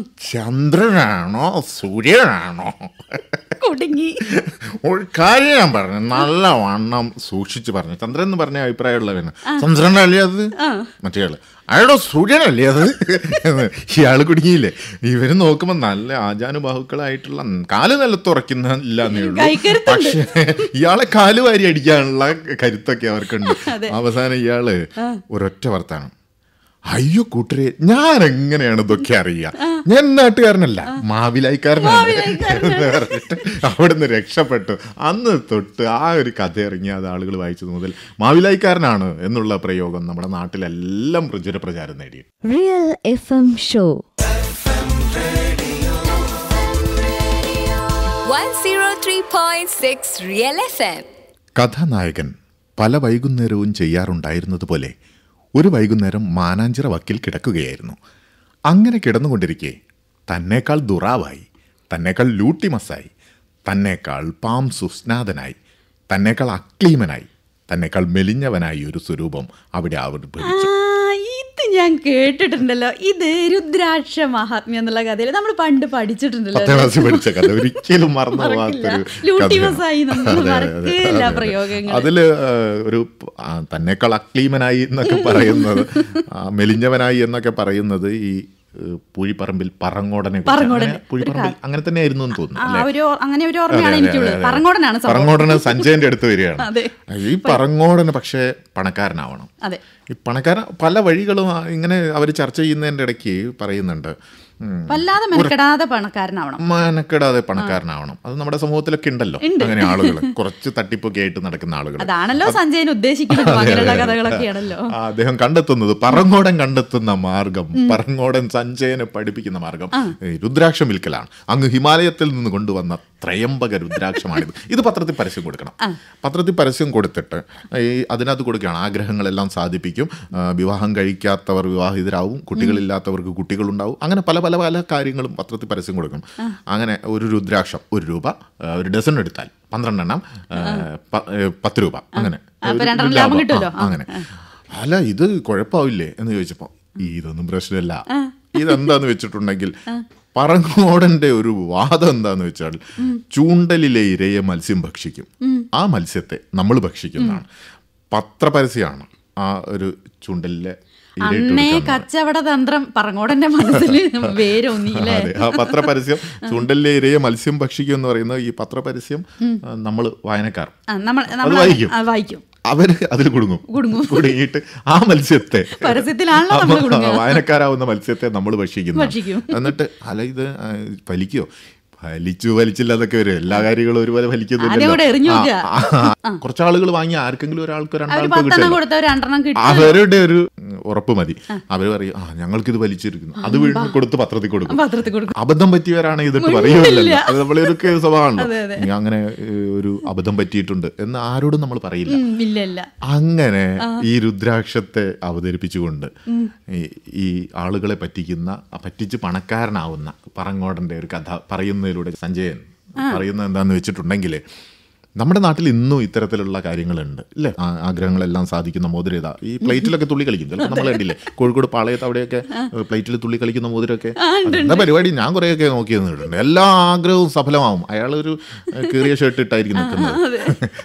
ചന്ദ്രനാണോ സൂര്യനാണോ കുടുങ്ങി ഒരു കാര്യം ഞാൻ പറഞ്ഞു നല്ല വണ്ണം സൂക്ഷിച്ച് പറഞ്ഞു ചന്ദ്രൻ എന്ന് പറഞ്ഞ അഭിപ്രായമുള്ളവന് ചന്ദ്രനല്ലേ അത് മറ്റേയാള് അയാളോ സൂര്യനല്ലേ അത് എന്ന് ഇയാള് കുടുങ്ങിയില്ലേ ഇവര് നോക്കുമ്പോ നല്ല ആചാനുബാഹുക്കളായിട്ടുള്ള കാല് നിലത്തുറക്കുന്ന ഇല്ലാന്നേ ഉള്ളൂ കൈക്കരുത്തുണ്ട്. പക്ഷേ ഇയാളെ കാല് വാരി അടിക്കാനുള്ള കരുത്തൊക്കെ അവർക്കുണ്ട് അവസാനം ഇയാള് ഒരൊറ്റ വർത്താനം അയ്യോ കൂട്ടരെ ഞാൻ എങ്ങനെയാണ് ഇതൊക്കെ അറിയുക ഞാൻ നാട്ടുകാരനല്ല മാവിലായിക്കാരനാണ് എന്ന് പറഞ്ഞിട്ട് അവിടുന്ന് രക്ഷപ്പെട്ടു അന്ന് തൊട്ട് ആ ഒരു കഥ ഇറങ്ങിയ അത് ആളുകൾ വായിച്ചത് മുതൽ മാവിലായിക്കാരനാണ് എന്നുള്ള പ്രയോഗം നമ്മുടെ നാട്ടിലെല്ലാം പ്രചുര പ്രചാരം നേടി Real FM Show. 103.6 Real FM. കഥാനായകൻ പല വൈകുന്നേരവും ചെയ്യാറുണ്ടായിരുന്നതുപോലെ ഒരു വൈകുന്നേരം മാനാഞ്ചിറ വക്കിൽ കിടക്കുകയായിരുന്നു അങ്ങനെ കിടന്നുകൊണ്ടിരിക്കെ തന്നേക്കാൾ ദുറാവായി തന്നേക്കാൾ ലൂട്ടിമസായി തന്നേക്കാൾ പാം സുസ്നാതനായി തന്നേക്കാൾ അക്ലീമനായി തന്നേക്കാൾ മെലിഞ്ഞവനായി ഒരു സ്വരൂപം അവിടെ ആ ആവിർഭവിച്ചു ഇത് ഞാൻ കേട്ടിട്ടുണ്ടല്ലോ ഇത് രുദ്രാക്ഷ മഹാത്മ്യം എന്നുള്ള കഥയിൽ നമ്മൾ പണ്ട് പഠിച്ചിട്ടുണ്ടല്ലോ പത്താം ക്ലാസ്സിൽ പഠിച്ച കഥ ഒരിക്കലും മറന്നു മറക്കില്ല. പോവാത്തൊരു ലൂട്ടിമസായി നമ്മൾ അതെ, അതെ, മറക്കില്ല അതെ, അതെ. പ്രയോഗങ്ങൾ. അതില് ആ, ഒരു ആ, തന്നെക്കാൾ അക്ലീമനായി എന്നൊക്കെ പറയുന്നത് ആ, മെലിഞ്ഞവനായി എന്നൊക്കെ പറയുന്നത് ഈ ഏഹ്, പൂഴിപ്പറമ്പിൽ പറങ്ങോടനെ കുറിച്ച്. പറങ്ങോടൻ. അങ്ങനെ പൂഴിപ്പറമ്പിൽ അങ്ങനെ തന്നെ ആയിരുന്നു എന്ന് തോന്നുന്നു ആ അല്ലേ? ഒരു അങ്ങനെ ഒരു അതെ, ഓർമ്മയാണ് അതെ, എനിക്കുള്ളത് അതെ. പറങ്ങോടനാണ് സംഭവം പറങ്ങോടന് സഞ്ജയന്റെ അടുത്ത് വരികയാണ് അതെ. ഈ പറങ്ങോടന് പക്ഷേ പണക്കാരനാവണം അതെ ഈ പണക്കാരൻ പല വഴികളും ആ ഇങ്ങനെ അവർ ചർച്ച ചെയ്യുന്നതിൻ്റെ ഇടയ്ക്ക് പറയുന്നുണ്ട് ഉം, വല്ലാതെ മെനക്കെടാതെ പണക്കാരനാവണം മെനക്കെടാതെ പണക്കാരനാവണം അത് നമ്മുടെ സമൂഹത്തിലൊക്കെ ഉണ്ടല്ലോ അങ്ങനെ ആളുകൾ കുറച്ച് തട്ടിപ്പൊക്കെ ആയിട്ട് നടക്കുന്ന ആളുകൾ അതാണല്ലോ സഞ്ജയൻ ഉദ്ദേശിക്കുന്നത് അങ്ങനെയുള്ള കഥകളൊക്കെയാണല്ലോ ആ, അദ്ദേഹം കണ്ടെത്തുന്നത് പറങ്ങോടൻ കണ്ടെത്തുന്ന മാർഗം പറങ്ങോടൻ സഞ്ജയനെ പഠിപ്പിക്കുന്ന മാർഗം ഈ രുദ്രാക്ഷം വിൽക്കലാണ് അങ്ങ് ഹിമാലയത്തിൽ നിന്ന് കൊണ്ടുവന്ന ത്രയംബക രുദ്രാക്ഷമാണിത് ഇത് പത്രത്തിൽ പരസ്യം കൊടുക്കണം പത്രത്തിൽ പരസ്യം കൊടുത്തിട്ട് ഈ അതിനകത്ത് കൊടുക്കുകയാണ് ആഗ്രഹങ്ങളെല്ലാം സാധിപ്പിക്കും ആ, വിവാഹം കഴിക്കാത്തവർ വിവാഹിതരാവും കുട്ടികളില്ലാത്തവർക്ക് കുട്ടികളുണ്ടാവും അങ്ങനെ പല പല പല കാര്യങ്ങളും പത്രത്തിൽ പരസ്യം കൊടുക്കണം അങ്ങനെ ഒരു രുദ്രാക്ഷം ഒരു രൂപ ആ, ഒരു ഡസൺ എടുത്താൽ പന്ത്രണ്ടെണ്ണം ആ, പ- ഏ, പത്ത് രൂപ അങ്ങനെ അപ്പൊ ഒരു രണ്ടെണ്ണം ലാഭം. ലാഭം കിട്ടുമല്ലോ. ആ, അങ്ങനെ അല്ല ഇത് കുഴപ്പമാവില്ലേ എന്ന് ചോദിച്ചപ്പോൾ ഇതൊന്നും പ്രശ്നമില്ല ഇതെന്താന്ന് വെച്ചിട്ടുണ്ടെങ്കിൽ പറങ്ങോടന്റെ ഒരു വാദം എന്താന്ന് വെച്ചാൽ ചൂണ്ടലിലെ ഇരയെ മത്സ്യം ഭക്ഷിക്കും ആ മത്സ്യത്തെ നമ്മൾ ഭക്ഷിക്കുന്നതാണ് പത്രപരസ്യമാണ് ആ ഒരു ചൂണ്ടലിലെ ഇരയിട്ട് അന്നേ കൊടുക്കാന്ന് കച്ചവട തന്ത്രം പറങ്ങോടന്റെ മനസ്സിൽ വേരൊന്നിയില്ലേ അതെ ആ പത്രപരസ്യം ചൂണ്ടലിലെ ഇരയെ മത്സ്യം ഭക്ഷിക്കും എന്ന് പറയുന്നത് ഈ പത്രപരസ്യം നമ്മൾ വായനക്കാർ ആ, നമ്മൾ നമ്മൾ വായിക്കും. ആ, വായിക്കും അവര് അതിൽ കുടുങ്ങും കുടുങ്ങും. കുടുങ്ങിയിട്ട് ആ മത്സ്യത്തെ പരസ്യത്തിലാണല്ലോ നമ്മൾ അപ്പൊ കുടുങ്ങുക. വായനക്കാരാവുന്ന മത്സ്യത്തെ നമ്മൾ ഭക്ഷിക്കുന്നു ഭക്ഷിക്കും. എന്നിട്ട് അല്ല ഇത് ആ, ഫലിക്കോ ഫലിച്ചു ഫലിച്ചില്ല എന്നൊക്കെ വരും എല്ലാ കാര്യങ്ങളും ഒരുപോലെ ആദ്യം കൂടെ എറിഞ്ഞു നോക്കുക. കുറച്ച് ആളുകൾ വാങ്ങി ആർക്കെങ്കിലും ഒരാൾക്ക് അവര് രണ്ടാൾക്ക് പത്തെണ്ണം കിട്ടില്ല കൊടുത്ത രണ്ടെണ്ണം കിട്ടും അവരുടെ ഒരു ഉം, ഉറപ്പ് മതി അവർ പറയും ആ ഞങ്ങൾക്ക് ഇത് വലിച്ചിരിക്കുന്നു അത് വീണ്ടും കൊടുത്ത് പത്രത്തിൽ കൊടുക്കും പത്രത്തിൽ കൊടുക്കും അബദ്ധം പറ്റിയവരാണ് ഇതിട്ട് പറയുന്നില്ലല്ലോ അത് നമ്മളൊരു സ്വഭാവമാണല്ലോ നീ അങ്ങനെ ഏ, ഒരു അബദ്ധം പറ്റിയിട്ടുണ്ട് എന്ന് ആരോടും നമ്മൾ പറയില്ല ഉം, ഇല്ല ഇല്ല അങ്ങനെ ഈ രുദ്രാക്ഷത്തെ അവതരിപ്പിച്ചുകൊണ്ട് ഈ ഈ ആളുകളെ പറ്റിക്കുന്ന പറ്റിച്ച് പണക്കാരനാവുന്ന പറങ്ങോടന്റെ ഒരു കഥ പറയുന്നതിലൂടെ സഞ്ജയൻ പറയുന്നത് എന്താന്ന് വെച്ചിട്ടുണ്ടെങ്കിൽ നമ്മുടെ നാട്ടിൽ ഇന്നും ഇത്തരത്തിലുള്ള കാര്യങ്ങളുണ്ട് ഇല്ലേ ആ, ആഗ്രഹങ്ങളെല്ലാം സാധിക്കുന്ന മോതിരത ഈ പ്ലേറ്റിലൊക്കെ തുള്ളി കളിക്കും ചിലപ്പോൾ നമ്മൾ കണ്ടില്ലേ കോഴിക്കോട് പാളയത്ത് അവിടെയൊക്കെ പ്ലേറ്റിൽ തുള്ളി കളിക്കുന്ന മോതിരമൊക്കെ എന്താ പരിപാടി ഞാൻ കുറേയൊക്കെ നോക്കി നിന്നിട്ടുണ്ട് എല്ലാ ആഗ്രഹവും സഫലമാവും അയാളൊരു ഏഹ്, കീറിയ ഷർട്ട് ഇട്ടായിരിക്കും നിൽക്കുന്നത്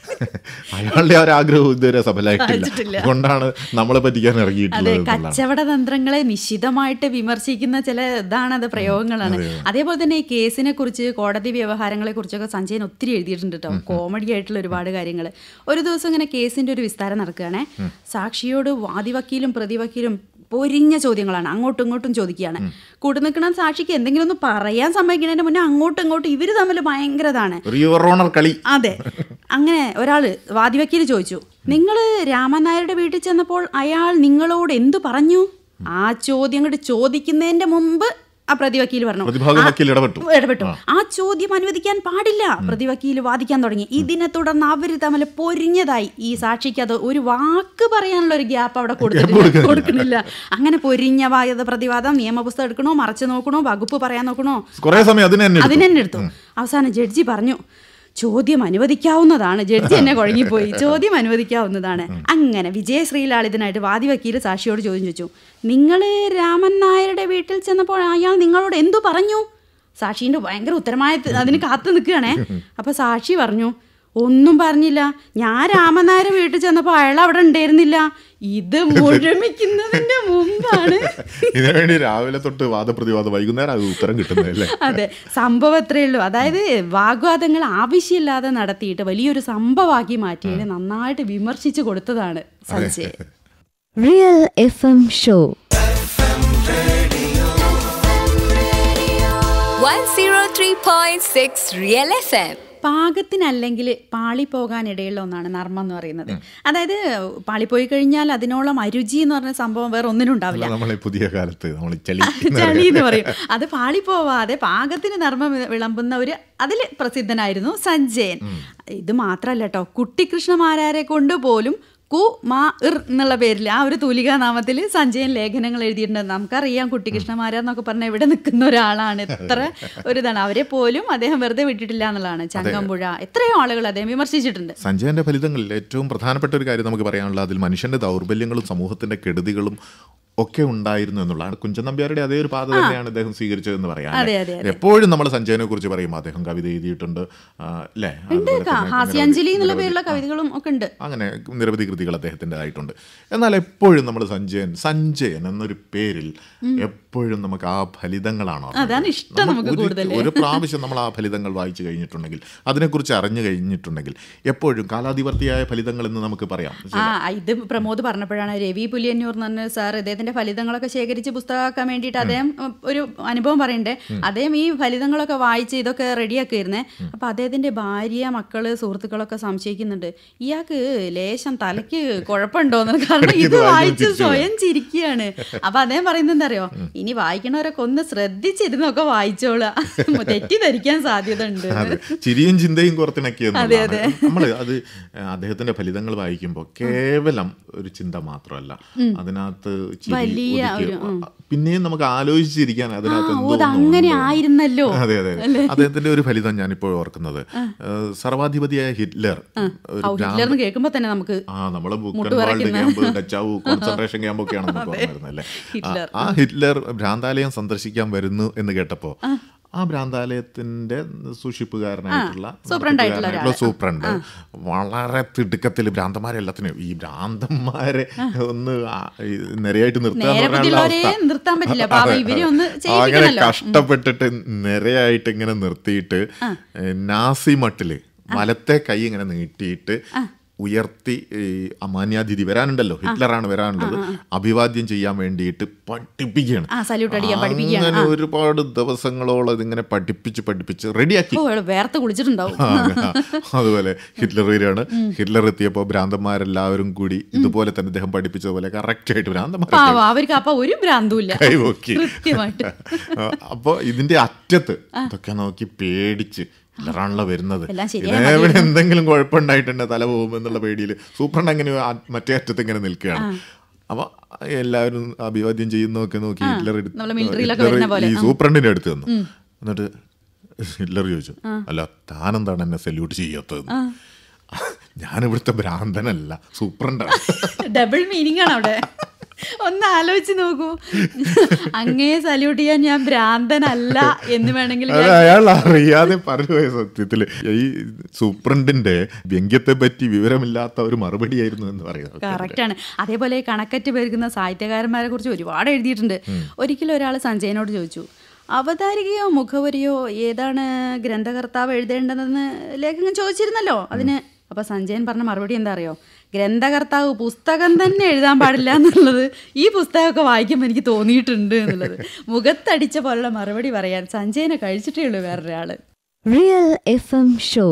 അയാളുടെ ആ ഒരു ആഗ്രഹവും ഇതുവരെ സഫലമായിട്ടില്ല സാധിച്ചിട്ടില്ല. അതുകൊണ്ടാണ് നമ്മളെ പറ്റിക്കാൻ അതെ ഇറങ്ങിയിട്ടുള്ളത് എന്നുള്ളതാണ്. കച്ചവട തന്ത്രങ്ങളെ നിശിതമായിട്ട് വിമർശിക്കുന്ന ചില ഇതാണ് അത് പ്രയോഗങ്ങളാണ് അതേപോലെ തന്നെ ഈ കേസിനെ കുറിച്ച് കോടതി വ്യവഹാരങ്ങളെ കുറിച്ചൊക്കെ സഞ്ജയൻ ഒത്തിരി എഴുതിയിട്ടുണ്ട് കേട്ടോ കോമഡി ആയിട്ടുള്ള ഒരുപാട് കാര്യങ്ങൾ ഒരു ദിവസം ഇങ്ങനെ കേസിന്റെ ഒരു വിസ്താരം നടക്കുകയാണേ സാക്ഷിയോട് വാദിവക്കീലും പ്രതിവക്കീലും പൊരിഞ്ഞ ചോദ്യങ്ങളാണ് അങ്ങോട്ടും ഇങ്ങോട്ടും ചോദിക്കുകയാണ് കൂട്ടു നിൽക്കുന്ന സാക്ഷിക്ക് എന്തെങ്കിലും ഒന്ന് പറയാൻ സമ്മതിക്കുന്നതിന് മുന്നേ അങ്ങോട്ടും ഇങ്ങോട്ടും ഇവർ തമ്മിൽ ഭയങ്കരതാണ് ഒരു യുവർ ഓണർ കളി അതെ അങ്ങനെ ഒരാള് വാദിവക്കീൽ ചോദിച്ചു നിങ്ങൾ രാമൻ നായരുടെ വീട്ടിൽ ചെന്നപ്പോൾ അയാൾ നിങ്ങളോട് എന്തു പറഞ്ഞു ആ ചോദ്യം അങ്ങോട്ട് ചോദിക്കുന്നതിന്റെ മുമ്പ് ആ പ്രതിവക്കീൽ പറഞ്ഞു പ്രതിഭാഗം "ആ- വക്കീൽ ഇടപെട്ടു ഇടപെട്ടു ആ ചോദ്യം അനുവദിക്കാൻ പാടില്ല പ്രതിവക്കീൽ വാദിക്കാൻ തുടങ്ങി ഇതിനെ തുടർന്ന് അവര് തമ്മിൽ പൊരിഞ്ഞതായി ഈ സാക്ഷിക്ക് അത് ഒരു വാക്ക് പറയാനുള്ള ഒരു ഗ്യാപ്പ് അവിടെ കൊടുത്തിട്ടില്ല കൊടുക്കുന്നില്ല അങ്ങനെ പൊരിഞ്ഞ വായത പ്രതിവാദം നിയമപുസ്തകം എടുക്കണോ മറച്ചു നോക്കണോ വകുപ്പ് പറയാൻ നോക്കണോ കുറെ സമയം അതിന് തന്നെ എടുത്തു. അതിന് തന്നെ എടുത്തു അവസാനം ജഡ്ജി പറഞ്ഞു ചോദ്യം അനുവദിക്കാവുന്നതാണ് ജഡ്ജി എന്നെ കുഴങ്ങിപ്പോയി ചോദ്യം അനുവദിക്കാവുന്നതാണ് അങ്ങനെ വിജയ ശ്രീലാൾ ഇതിനായിട്ട് വാദിവക്കീൽ സാക്ഷിയോട് ചോദ്യം ചോദിച്ചു നിങ്ങൾ രാമൻ നായരുടെ വീട്ടിൽ ചെന്നപ്പോൾ അയാൾ നിങ്ങളോട് എന്തു പറഞ്ഞു സാക്ഷീൻ്റെ ഭയങ്കര ഉത്തരമായ അതിന് കാത്തു നിൽക്കുകയാണേ അപ്പൊ സാക്ഷി പറഞ്ഞു ഒന്നും പറഞ്ഞില്ല ഞാൻ രാമൻ നായരുടെ വീട്ടിൽ ചെന്നപ്പോൾ അയാൾ അവിടെ ഉണ്ടായിരുന്നില്ല ഇത് മുഴമിക്കുന്നതിന്റെ മുമ്പാണ് ഇതിനു വേണ്ടി രാവിലെ തൊട്ട് വാദപ്രതിവാദം വൈകുന്നേരം അത് ഉത്തരം കിട്ടുന്നത് അല്ലേ അതെ സംഭവം അത്രേ ഉള്ളൂ അതായത് വാഗ്വാദങ്ങൾ ആവശ്യമില്ലാതെ നടത്തിയിട്ട് വലിയൊരു സംഭവമാക്കി മാറ്റിയതിനെ നന്നായിട്ട് വിമർശിച്ചു കൊടുത്തതാണ് Sanjay Real FM Show. 103.6 Real FM. പാകത്തിനല്ലെങ്കിൽ പാളിപ്പോകാനിടയുള്ള ഒന്നാണ് നർമ്മം എന്ന് പറയുന്നത് അതായത് പാളിപ്പോയി കഴിഞ്ഞാൽ അതിനോളം അരുചി എന്ന് പറഞ്ഞ സംഭവം വേറെ ഒന്നിനും ഉണ്ടാവില്ല നമ്മളെ പുതിയ കാലത്ത് നമ്മൾ ചളി എന്ന് ചളി പറയും. എന്ന് പറയും അത് പാളിപ്പോവാതെ പാകത്തിന് നർമ്മം വി- വിളമ്പുന്ന ഒരു അതിൽ പ്രസിദ്ധനായിരുന്നു സഞ്ജയൻ ഇത് മാത്രല്ല കേട്ടോ കുട്ടിക്കൃഷ്ണമാരാരെ കൊണ്ട് പോലും കു മാ ഇർ എന്നുള്ള പേരിൽ ആ ഒരു തൂലികാ നാമത്തിൽ സഞ്ജയൻ ലേഖനങ്ങൾ എഴുതിയിട്ടുണ്ട് നമുക്കറിയാം കുട്ടിക്കൃഷ്ണമാരെന്നൊക്കെ പറഞ്ഞ ഇവിടെ നിൽക്കുന്ന ഒരാളാണ് എത്ര ഒരു ഇതാണ് അവരെ പോലും അദ്ദേഹം വെറുതെ വിട്ടിട്ടില്ല എന്നുള്ളതാണ് ചങ്ങമ്പുഴ എത്രയോ ആളുകൾ അദ്ദേഹം വിമർശിച്ചിട്ടുണ്ട് സഞ്ജയന്റെ ഫലിതങ്ങളിൽ ഏറ്റവും പ്രധാനപ്പെട്ട ഒരു കാര്യം നമുക്ക് പറയാനുള്ള അതിൽ മനുഷ്യന്റെ ദൗർബല്യങ്ങളും സമൂഹത്തിന്റെ കെടുതികളും ഒക്കെ ഉണ്ടായിരുന്നു എന്നുള്ളതാണ് കുഞ്ചൻ നമ്പ്യാരുടെ അതേ ഒരു പാത തന്നെയാണ് അദ്ദേഹം സ്വീകരിച്ചതെന്ന് പറയാം അതെ, അല്ലേ? അതെ, എപ്പോഴും നമ്മൾ സഞ്ജയനെ കുറിച്ച് പറയുമ്പോൾ അദ്ദേഹം കവിത എഴുതിയിട്ടുണ്ട് ആ, അല്ലേ ഉണ്ട് അതുപോലെ തന്നെ ഹാസ്യാഞ്ജലി എന്നുള്ള നിരവധി- പേരുള്ള കവിതകളും ഒക്കെ ഉണ്ട് അങ്ങനെ നിരവധി കൃതികൾ അദ്ദേഹത്തിൻ്റെതായിട്ടുണ്ട് എന്നാൽ എപ്പോഴും നമ്മൾ സഞ്ജയൻ സഞ്ജയൻ എന്നൊരു പേരിൽ എപ്പോഴും നമുക്ക് ആ ഫലിതങ്ങളാണോ അതാണ് ഇഷ്ടം നമുക്ക് കൂടുതൽ. ഒരു പ്രാവശ്യം നമ്മൾ ആ ഫലിതങ്ങൾ വായിച്ചു കഴിഞ്ഞിട്ടുണ്ടെങ്കിൽ അതിനെക്കുറിച്ച് അറിഞ്ഞു കഴിഞ്ഞിട്ടുണ്ടെങ്കിൽ എപ്പോഴും കാലാധിവർത്തിയായ ഫലിതങ്ങൾ എന്ന് നമുക്ക് പറയാം ആ ഇത് പ്രമോദ് പറഞ്ഞപ്പോഴാണ് രവി പുലിയന്നൂർ എന്ന് പറഞ്ഞ സാർ ഇദ്ദേഹത്തിന്റെ ഫലിതങ്ങളൊക്കെ ശേഖരിച്ച് പുസ്തകമാക്കാൻ വേണ്ടിയിട്ട് അദ്ദേഹം ഉം, ഒരു അനുഭവം പറയണ്ടേ അദ്ദേഹം ഈ ഫലിതങ്ങളൊക്കെ വായിച്ച് ഇതൊക്കെ റെഡിയാക്കിയിരുന്നേ അപ്പൊ അദ്ദേഹത്തിന്റെ ഭാര്യ മക്കള് സുഹൃത്തുക്കളൊക്കെ സംശയിക്കുന്നുണ്ട് ഇയാൾക്ക് ലേശം തലയ്ക്ക് കുഴപ്പമുണ്ടോന്ന് കാരണം ഇത് ഇത് വായിച്ച് വായിച്ച് ചിരിച്ചു സ്വയം ചിരിക്കുകയാണ് അപ്പൊ അദ്ദേഹം പറയുന്നത് എന്താ അറിയോ ഇനി വായിക്കണവരൊക്കെ ഒന്ന് ശ്രദ്ധിച്ചിരുന്നൊക്കെ വായിച്ചോളാ തെറ്റിദ്ധരിക്കാൻ സാധ്യത ഉണ്ട് അതെ ചിരിയും ചിന്തയും കോർത്തിണക്കിയ അതെ, അതെ. നമ്മൾ അത് അദ്ദേഹത്തിന്റെ ഫലിതങ്ങൾ വായിക്കുമ്പോൾ കേവലം ഒരു ചിന്ത മാത്രമല്ല അതിനകത്ത് ചിരി വലിയ ഒതുക്കി, ഒരു, ഉം. പിന്നെയും നമുക്ക് ആലോചിച്ചിരിക്കാൻ അതിനകത്ത് ആ, എന്തോ ഓ, ഇത് ഒന്ന് അങ്ങനെ ഉണ്ട്. ആയിരുന്നല്ലോ അതെ അതെ അദ്ദേഹത്തിന്റെ ഒരു ഫലിതം ഞാനിപ്പോൾ ഓർക്കുന്നത് ഏഹ്, സർവാധിപതിയായ ഹിറ്റ്ലർ ഒരു ഔ, ഹിറ്റ്ലർന്ന് കേൾക്കുമ്പോ തന്നെ നമുക്ക് ആ നമ്മള് മുട്ട് ബുക്കൻവാൾഡ് വിറയ്ക്കുന്ന. ക്യാമ്പ് ഡച്ചാവു കോൺസെൻട്രേഷൻ ക്യാമ്പ് ഒക്കെയാണ് നമുക്ക് ഓർമ്മ അല്ലേ ഹിറ്റ്ലർ. ആ ഹിറ്റ്ലർ ഭ്രാന്താലയം സന്ദർശിക്കാൻ വരുന്നു എന്ന് കേട്ടപ്പോ ആ ഭ്രാന്താലയത്തിന്റെ സൂക്ഷിപ്പുകാരനായിട്ടുള്ള സൂപ്രണ്ടായിട്ടുള്ള നടത്തിപ്പുകാരനായിട്ടുള്ള സൂപ്രണ്ട് വളരെ തിടുക്കത്തിൽ ഭ്രാന്തന്മാരെല്ലാത്തിനും ഈ ഭ്രാന്തന്മാരെ ഒന്ന് ആ, ഈ നിരയായിട്ട് നിർത്തുക എന്ന് നേരെ പറയാനുള്ള ബുദ്ധിയുള്ളവരെ അവസ്ഥ. നിർത്താൻ പറ്റില്ല പാവം ഇവരെ ഒന്ന് അങ്ങനെ ചെയ്യിക്കണല്ലോ കഷ്ടപ്പെട്ടിട്ട് നിരയായിട്ട് ഇങ്ങനെ നിർത്തിയിട്ട് ഏ, നാസി മട്ടില് വലത്തെ കൈ ഇങ്ങനെ നീട്ടിയിട്ട് ഉയർത്തി ഈ അമാന്യാതിഥി വരാനുണ്ടല്ലോ ഹിറ്റ്ലറാണ് വരാനുള്ളത് അഭിവാദ്യം ചെയ്യാൻ വേണ്ടിയിട്ട് പഠിപ്പിക്കുകയാണ് ആ സല്യൂട്ട് അടിക്കാൻ പഠിപ്പിക്കുകയാണ് അങ്ങനെ ഒരുപാട് ദിവസങ്ങളോളം ഇതിങ്ങനെ പഠിപ്പിച്ച് പഠിപ്പിച്ച് റെഡിയാക്കി ഓ അയാള് വേർത്ത് കുളിച്ചിട്ടുണ്ടാവും ആ, അതുപോലെ ഹിറ്റ്ലർ വരികയാണ് ഹിറ്റ്ലർ എത്തിയപ്പോൾ ഭ്രാന്തന്മാരെല്ലാവരും കൂടി ഇതുപോലെ തന്നെ അദ്ദേഹം പഠിപ്പിച്ചതുപോലെ കറക്റ്റ് ആയിട്ട് ഭ്രാന്തന്മാരെ പാവം അവർക്ക് അപ്പൊ ഒരു ഭ്രാന്തുമില്ല കൈവോക്കി കൃത്യമായിട്ട് അപ്പോൾ ഇതിന്റെ അറ്റത്ത് ഇതൊക്കെ നോക്കി പേടിച്ച് ഹിറ്റ്ലറാണല്ലോ വരുന്നത് എല്ലാം ശരിയായ ഇതേവിടെ എന്തെങ്കിലും കുഴപ്പമുണ്ടായിട്ടുണ്ട് തല പോകും എന്നുള്ള പേടിയിൽ സൂപ്രണ്ട് അങ്ങനെ ആ മറ്റേ അറ്റത്ത് ഇങ്ങനെ നിൽക്കുകയാണ് അപ്പൊ എല്ലാവരും അഭിവാദ്യം ചെയ്യുന്നതൊക്കെ നോക്കി ഹിറ്റ്ലർ എടുത്ത് നമ്മളെ മിലിറ്ററിയിലൊക്കെ ഹിറ്റ്ലർ വരുന്ന പോലെ, ഈ സൂപ്രണ്ടിന്റെ അടുത്ത് വന്നു എന്നിട്ട് ഹിറ്റ്ലർ ചോദിച്ചു അല്ല താനെന്താണ് എന്നെ സല്യൂട്ട് ചെയ്യാത്തത് ഞാൻ ഇവിടുത്തെ ഭ്രാന്തനല്ല സൂപ്രണ്ടാണ് ഡബിൾ മീനിങ് ആണ് അവിടെ ഒന്ന് ആലോചിച്ച് നോക്കൂ അങ്ങേ സല്യൂട്ട് ചെയ്യാൻ ഞാൻ ഭ്രാന്തനല്ല എന്ന് വേണമെങ്കിൽ അത് അയാൾ അറിയാതെ പറഞ്ഞു പോയ സത്യത്തില് ഈ സൂപ്രണ്ടിന്റെ വ്യംഗ്യത്തെ പറ്റി വിവരമില്ലാത്ത ഒരു മറുപടിയായിരുന്നു എന്ന് പറയുന്നത് കറക്റ്റ് ആണ് അതേപോലെ കണക്കറ്റ് പേർക്കുന്ന സാഹിത്യകാരന്മാരെ കുറിച്ച് ഒരുപാട് എഴുതിയിട്ടുണ്ട് ഒരിക്കലും ഒരാൾ സഞ്ജയനോട് ചോദിച്ചു അവതാരികയോ മുഖവരിയോ ഏതാണ് ഗ്രന്ഥകർത്താവ് എഴുതേണ്ടതെന്ന് ലേഖകൻ ചോദിച്ചിരുന്നല്ലോ അതിന് അപ്പൊ സഞ്ജയൻ പറഞ്ഞ മറുപടി എന്താ അറിയോ ഗ്രന്ഥകർത്താവ് പുസ്തകം തന്നെ എഴുതാൻ പാടില്ല എന്നുള്ളത് ഈ പുസ്തകമൊക്കെ വായിക്കുമ്പോൾ എനിക്ക് തോന്നിയിട്ടുണ്ട് എന്നുള്ളത് മുഖത്തടിച്ച പോലുള്ള മറുപടി പറയാൻ സഞ്ജയനെ കഴിച്ചിട്ടേ ഉള്ളൂ വേറൊരാള് Real FM Show.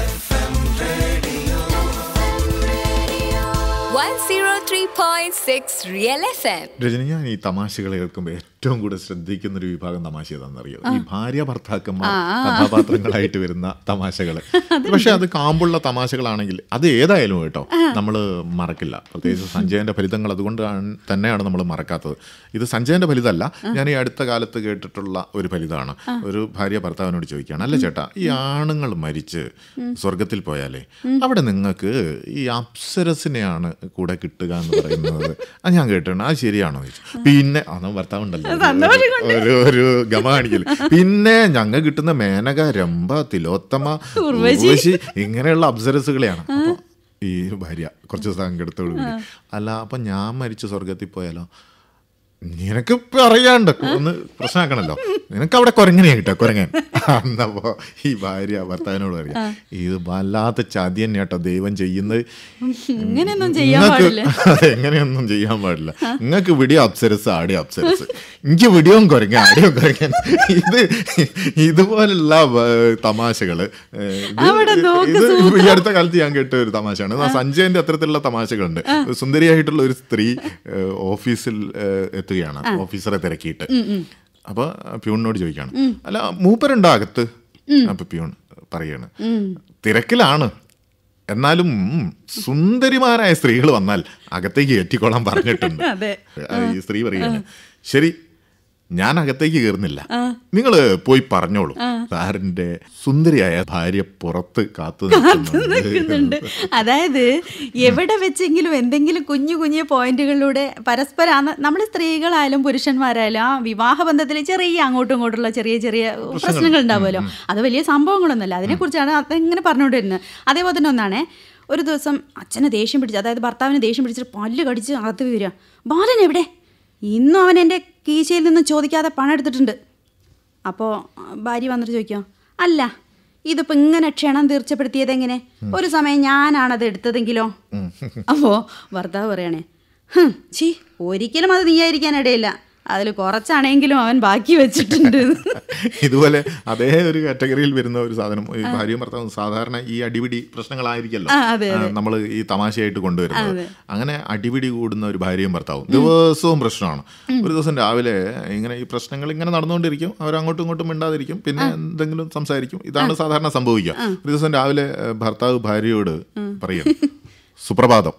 103.6 Real FM. Rajani ഞാൻ ഈ തമാശകൾ കേൾക്കുമ്പോൾ ഏറ്റവും കൂടുതൽ ശ്രദ്ധിക്കുന്ന ഒരു വിഭാഗം തമാശ ഏതാണെന്നറിയോ ഈ ഭാര്യ ഭർത്താക്കന്മാർ കഥാപാത്രങ്ങളായിട്ട് വരുന്ന തമാശകൾ പക്ഷെ അത് കാമ്പുള്ള തമാശകളാണെങ്കിൽ അത് ഏതായാലും കേട്ടോ നമ്മൾ മറക്കില്ല പ്രത്യേകിച്ച് സഞ്ജയന്റെ ഫലിതങ്ങൾ അതുകൊണ്ട് തന്നെയാണ് നമ്മൾ മറക്കാത്തത് ഇത് സഞ്ജയന്റെ ഫലിതമല്ല ഞാൻ ഈ അടുത്ത കാലത്ത് കേട്ടിട്ടുള്ള ഒരു ഫലിതമാണ് ഒരു ഭാര്യ ഭർത്താവിനോട് ചോദിക്കുകയാണ് അല്ല ചേട്ടാ ഈ ആണുങ്ങൾ മരിച്ച് സ്വർഗത്തിൽ പോയാലേ അവിടെ നിങ്ങൾക്ക് ഈ അപ്സരസിനെയാണ് കൂടെ കിട്ടുക എന്ന് പറയുന്നത് അത് ഞാൻ കേട്ടിട്ടുണ്ട് അത് ശരിയാണോ എന്ന് ചോദിച്ചു പിന്നെ അന്ന് ഭർത്താവ് ഉണ്ടല്ലോ ഒരു- ഒരു ഒരു ഗമ കാണിക്കല് പിന്നെ ഞങ്ങൾ കിട്ടുന്ന മേനക രംഭ തിലോത്തമ ഉർവശി ഇങ്ങനെയുള്ള അപ്സരസുകളെയാണ് അപ്പൊ ഈ ഭാര്യ കുറച്ച് സങ്കടത്തോട് കൂടി അല്ല അപ്പൊ ഞാൻ മരിച്ച സ്വർഗത്തിൽ പോയാലോ നിനക്ക് ഇപ്പൊ അറിയാണ്ട് ഒന്ന് പ്രശ്നമാക്കണല്ലോ നിനക്ക് അവിടെ കൊരങ്ങനെയാ കിട്ടുക കൊരങ്ങൻ എന്നപ്പോ ഈ ഭാര്യ ഭർത്താവിനോട് പറയാ ഇത് വല്ലാത്ത ചതി തന്നെ കേട്ടോ ദൈവം ചെയ്യുന്നത് ഇങ്ങനെയൊന്നും ചെയ്യാൻ നിങ്ങക്ക് പാടില്ല. അതെ, എങ്ങനെയൊന്നും ചെയ്യാൻ പാടില്ല നിങ്ങൾക്ക് വിടിയോ അപ്സരസ് ആടിയോ അപ്സരസ് എനിക്ക് വിടിയോം കുരങ്ങ ആടിയോ കുരങ്ങൻ ഇത് ഇതുപോലുള്ള ഏഹ്, തമാശകള് ഏഹ്, ഇത് അവിടെ നോക്ക് ഇത് ഈ അടുത്ത കാലത്ത് ഞാൻ കേട്ട ഒരു തമാശയാണ് ആ സഞ്ജയന്റെ അത്തരത്തിലുള്ള തമാശകളുണ്ട് സുന്ദരിയായിട്ടുള്ള ഒരു സ്ത്രീ ഏഹ്, ഓഫീസിൽ ഏഹ്, എത്തുകയാണ് ഓഫീസറെ തിരക്കിയിട്ട് അപ്പൊ പ്യൂണിനോട് ചോദിക്കാണ് അല്ല മൂപ്പരുണ്ടോ അകത്ത് അപ്പൊ പ്യൂൺ പറയാണ് തിരക്കിലാണ് എന്നാലും ഉം, സുന്ദരിമാരായ സ്ത്രീകൾ വന്നാൽ അകത്തേക്ക് കയറ്റിക്കോളാൻ പറഞ്ഞിട്ടുണ്ട് അതെ. ആ, ഈ സ്ത്രീ പറയുകയാണ് ശരി ഞാൻ അകത്തേക്ക് കയറുന്നില്ല നിങ്ങൾ പോയി പറഞ്ഞോളൂ സാറിന്റെ സുന്ദരിയായ ഭാര്യ പുറത്ത് കാത്തു നിൽക്കുന്നുണ്ട് അതായത് എവിടെ വെച്ചെങ്കിലും എന്തെങ്കിലും കുഞ്ഞു കുഞ്ഞു പോയിന്റുകളിലൂടെ പരസ്പരം നമ്മൾ സ്ത്രീകളായാലും പുരുഷന്മാരായാലും ആ വിവാഹ ബന്ധത്തിൽ ചെറിയ അങ്ങോട്ടും ഇങ്ങോട്ടുള്ള ചെറിയ ചെറിയ പ്രശ്നങ്ങൾ ഉണ്ടാവുമല്ലോ അത് വലിയ സംഭവങ്ങളൊന്നുമല്ല അതിനെക്കുറിച്ചാണ് അതെങ്ങനെ പറഞ്ഞുകൊണ്ടിരുന്നത് അതേപോലെ തന്നെ ഒന്നാണേ ഒരു ദിവസം അച്ഛനെ ദേഷ്യം പിടിച്ച് അതായത് ഭർത്താവിന് ദേഷ്യം പിടിച്ചിട്ട് പല്ല് കടിച്ച് അകത്ത് വരിക ബാലൻ എവിടെ ഇന്നും അവൻ എൻ്റെ കീശയിൽ നിന്ന് ചോദിക്കാതെ പണം എടുത്തിട്ടുണ്ട് അപ്പോൾ ഭാര്യ വന്നിട്ട് ചോദിക്കാം അല്ല ഇതിപ്പോൾ ഇങ്ങനെ ക്ഷണം തീർച്ചപ്പെടുത്തിയത് എങ്ങനെ ഒരു സമയം ഞാനാണത് എടുത്തതെങ്കിലോ അപ്പോൾ ഭർത്താവ് പറയണേ "ഹും, ഛീ ഒരിക്കലും അത് നീയായിരിക്കാൻ ഇടയില്ല അതിൽ കുറച്ചാണെങ്കിലും അവൻ ബാക്കി വെച്ചിട്ടുണ്ട് ഇതുപോലെ അതേ ഒരു കാറ്റഗറിയിൽ വരുന്ന ഒരു സാധനം ഈ ഭാര്യയും ഭർത്താവും സാധാരണ ഈ അടിപിടി പ്രശ്നങ്ങളായിരിക്കല്ലോ ആ, അതെ, നമ്മൾ ഈ തമാശയായിട്ട് കൊണ്ടുവരുന്നത് അങ്ങനെ അടിപിടി കൂടുന്ന ഒരു ഭാര്യയും ഭർത്താവും ദിവസവും പ്രശ്നമാണ് ഒരു ദിവസം രാവിലെ ഇങ്ങനെ ഈ പ്രശ്നങ്ങൾ ഇങ്ങനെ നടന്നുകൊണ്ടിരിക്കും അവർ അങ്ങോട്ടും ഇങ്ങോട്ടും മിണ്ടാതിരിക്കും പിന്നെ എന്തെങ്കിലും സംസാരിക്കും ഇതാണ് സാധാരണ സംഭവിക്കുക ഒരു ദിവസം രാവിലെ ഏഹ്, ഭർത്താവ് ഭാര്യയോട് പറയും സുപ്രഭാതം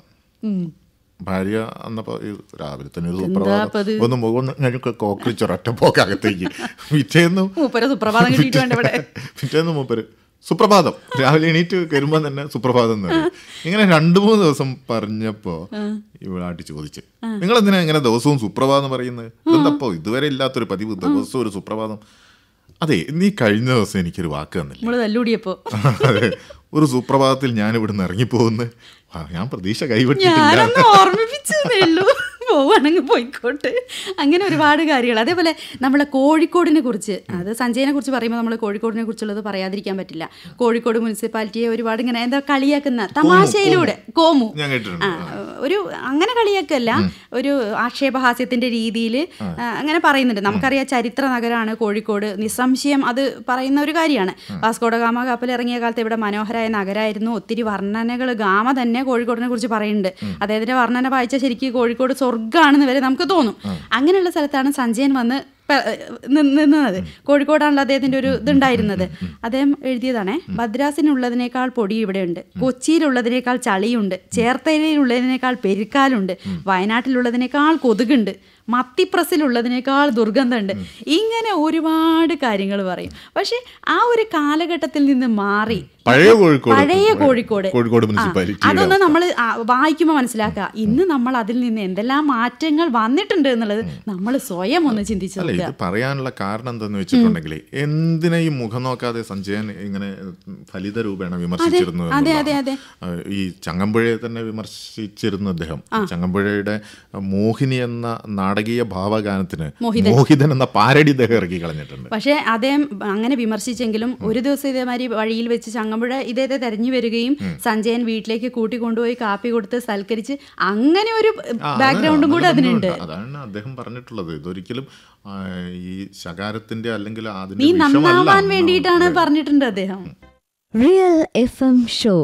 ഭാര്യ അന്നപ്പോ ഈ രാവിലെ തന്നെ ഒരു എന്താപ്പത്? സുപ്രഭാതം ഒന്ന് മുഖം ഞങ്ങൾക്ക് കോക്രിച്ച് ഒരൊറ്റ പോക്കകത്തേക്ക് പിറ്റേന്നും മൂപ്പര സുപ്രഭാതം കിട്ടിയിട്ട് വേണ്ട ഇവിടെ പിറ്റേന്ന് മൂപ്പര് സുപ്രഭാതം രാവിലെ എണീറ്റ് വരുമ്പോൾ തന്നെ സുപ്രഭാതം എന്ന് പറയും ഇങ്ങനെ രണ്ടു മൂന്ന് ദിവസം പറഞ്ഞപ്പോ ഇവളാട്ടി ചോദിച്ച് നിങ്ങൾ എന്തിനാ ഇങ്ങനെ ദിവസവും സുപ്രഭാതം പറയുന്നത് എന്തപ്പോ ഇതുവരെ ഇല്ലാത്തൊരു പതിവ് ദിവസവും ഒരു സുപ്രഭാതം അതെ നീ കഴിഞ്ഞ ദിവസം എനിക്കൊരു വാക്ക് തന്നില്ല നമ്മള് തല്ലുകൂടിയപ്പോ അതെ ഒരു സുപ്രഭാതത്തിൽ ഞാൻ ഇവിടുന്ന് ഇറങ്ങിപ്പോകുന്നു ആ, ഞാൻ പ്രതീക്ഷ കൈവിട്ടിട്ടില്ല ഞാനൊന്ന് ഓർമ്മിപ്പിച്ചതേ ഉള്ളൂ പോവാണെങ്കിൽ പോയിക്കോട്ടെ അങ്ങനെ ഒരുപാട് കാര്യങ്ങൾ അതേപോലെ നമ്മളെ കോഴിക്കോടിനെ കുറിച്ച് അത് സഞ്ജയനെ കുറിച്ച് പറയുമ്പോൾ നമ്മൾ കോഴിക്കോടിനെ കുറിച്ചുള്ളത് പറയാതിരിക്കാൻ പറ്റില്ല കോഴിക്കോട് മുനിസിപ്പാലിറ്റിയെ ഒരുപാട് ഇങ്ങനെ എന്താ കളിയാക്കുന്ന തമാശയിലൂടെ കോമു ഞാൻ കേട്ടിട്ടുണ്ട് ആ, ഒരു അങ്ങനെ കളിയാക്കല്ല ഒരു ആക്ഷേപഹാസ്യത്തിന്റെ രീതിയിൽ അങ്ങനെ പറയുന്നുണ്ട് നമുക്കറിയാം ചരിത്ര നഗരമാണ് കോഴിക്കോട് നിസ്സംശയം അത് പറയുന്ന ഒരു കാര്യമാണ് വാസ്കോഡ ഗാമ കപ്പൽ ഇറങ്ങിയ കാലത്ത് ഇവിടെ മനോഹരമായ നഗരമായിരുന്നു ഒത്തിരി വർണ്ണനകൾ ഗാമ തന്നെ കോഴിക്കോടിനെ കുറിച്ച് പറയുന്നുണ്ട് അദ്ദേഹത്തിന്റെ വർണ്ണന വായിച്ച ശരിക്കും കോഴിക്കോട് സ്വർഗ്ഗമാണെന്ന് വരെ നമുക്ക് തോന്നും അങ്ങനെയുള്ള സ്ഥലത്താണ് സഞ്ജയൻ വന്ന് പ- നി- നിന്നത് കോഴിക്കോടാണല്ലോ അദ്ദേഹത്തിന്റെ ഒരു ഇതുണ്ടായിരുന്നത് അദ്ദേഹം എഴുതിയതാണേ മദ്രാസിനുള്ളതിനേക്കാൾ പൊടി ഇവിടെയുണ്ട് കൊച്ചിയിലുള്ളതിനേക്കാൾ ചളിയുണ്ട് ചേർത്തലയിലുള്ളതിനേക്കാൾ പെരുക്കാലുണ്ട് വയനാട്ടിലുള്ളതിനേക്കാൾ കൊതുകുണ്ട് മത്തിപ്രസിലുള്ളതിനേക്കാൾ ദുർഗന്ധമുണ്ട് ഇങ്ങനെ ഒരുപാട് കാര്യങ്ങൾ പറയും പക്ഷെ ആ ഒരു കാലഘട്ടത്തിൽ നിന്ന് മാറി പഴയ കോഴിക്കോട് പഴയ കോഴിക്കോട് കോഴിക്കോട് ആ, മുനിസിപ്പാലിറ്റിയുടെ അതൊന്ന് നമ്മൾ വായിക്കുമ്പോൾ മനസ്സിലാക്കുക ഇന്ന് നമ്മൾ അതിൽ നിന്ന് എന്തെല്ലാം മാറ്റങ്ങൾ വന്നിട്ടുണ്ട് എന്നുള്ളത് നമ്മൾ സ്വയം ഒന്ന് ചിന്തിച്ചു അല്ല നോക്കുക ഇത് പറയാനുള്ള കാരണം എന്താന്ന് വെച്ചിട്ടുണ്ടെങ്കിൽ എന്തിനാ ഈ മുഖം നോക്കാതെ സഞ്ജയൻ ഇങ്ങനെ ഫലിത രൂപേണ വിമർശിച്ചിരുന്നു അതെ, എന്നുള്ളതാണ്. അതെ, അതെ. ആ, ഈ ചങ്ങമ്പുഴയെ തന്നെ വിമർശിച്ചിരുന്നു അദ്ദേഹം ചങ്ങമ്പുഴയുടെ മോഹിനി എന്ന നാടകീയ ഭാവഗാനത്തിന് മോഹിതൻ എന്ന പാരടി ഇദ്ദേഹം ഇറക്കി കളഞ്ഞിട്ടുണ്ട് പക്ഷേ അദ്ദേഹം അങ്ങനെ വിമർശിച്ചെങ്കിലും ഒരു ദിവസം ഇതേമാതിരി വഴിയിൽ വെച്ച് ചങ്ങമ്പുഴ ഇദ്ദേഹത്തെ തെരഞ്ഞു വരികയും സഞ്ജയൻ വീട്ടിലേക്ക് കൂട്ടിക്കൊണ്ടുപോയി കാപ്പി കൊടുത്ത് സൽക്കരിച്ച് അങ്ങനെ ഒരു ആ, അത് ബാക്ക്ഗ്രൗണ്ടും കൂടെ അങ്ങനെ അതിനുണ്ട് അതാണ് അദ്ദേഹം പറഞ്ഞിട്ടുള്ളത് ഇതൊരിക്കലും ആ, ഈ ശകാരത്തിന്റെ അല്ലെങ്കിൽ അതിന്റെ നീ വിഷമല്ല നന്നാവാൻ എന്നാണ് വേണ്ടിയിട്ടാണ് അതെ. പറഞ്ഞിട്ടുണ്ട് അദ്ദേഹം Real FM Show.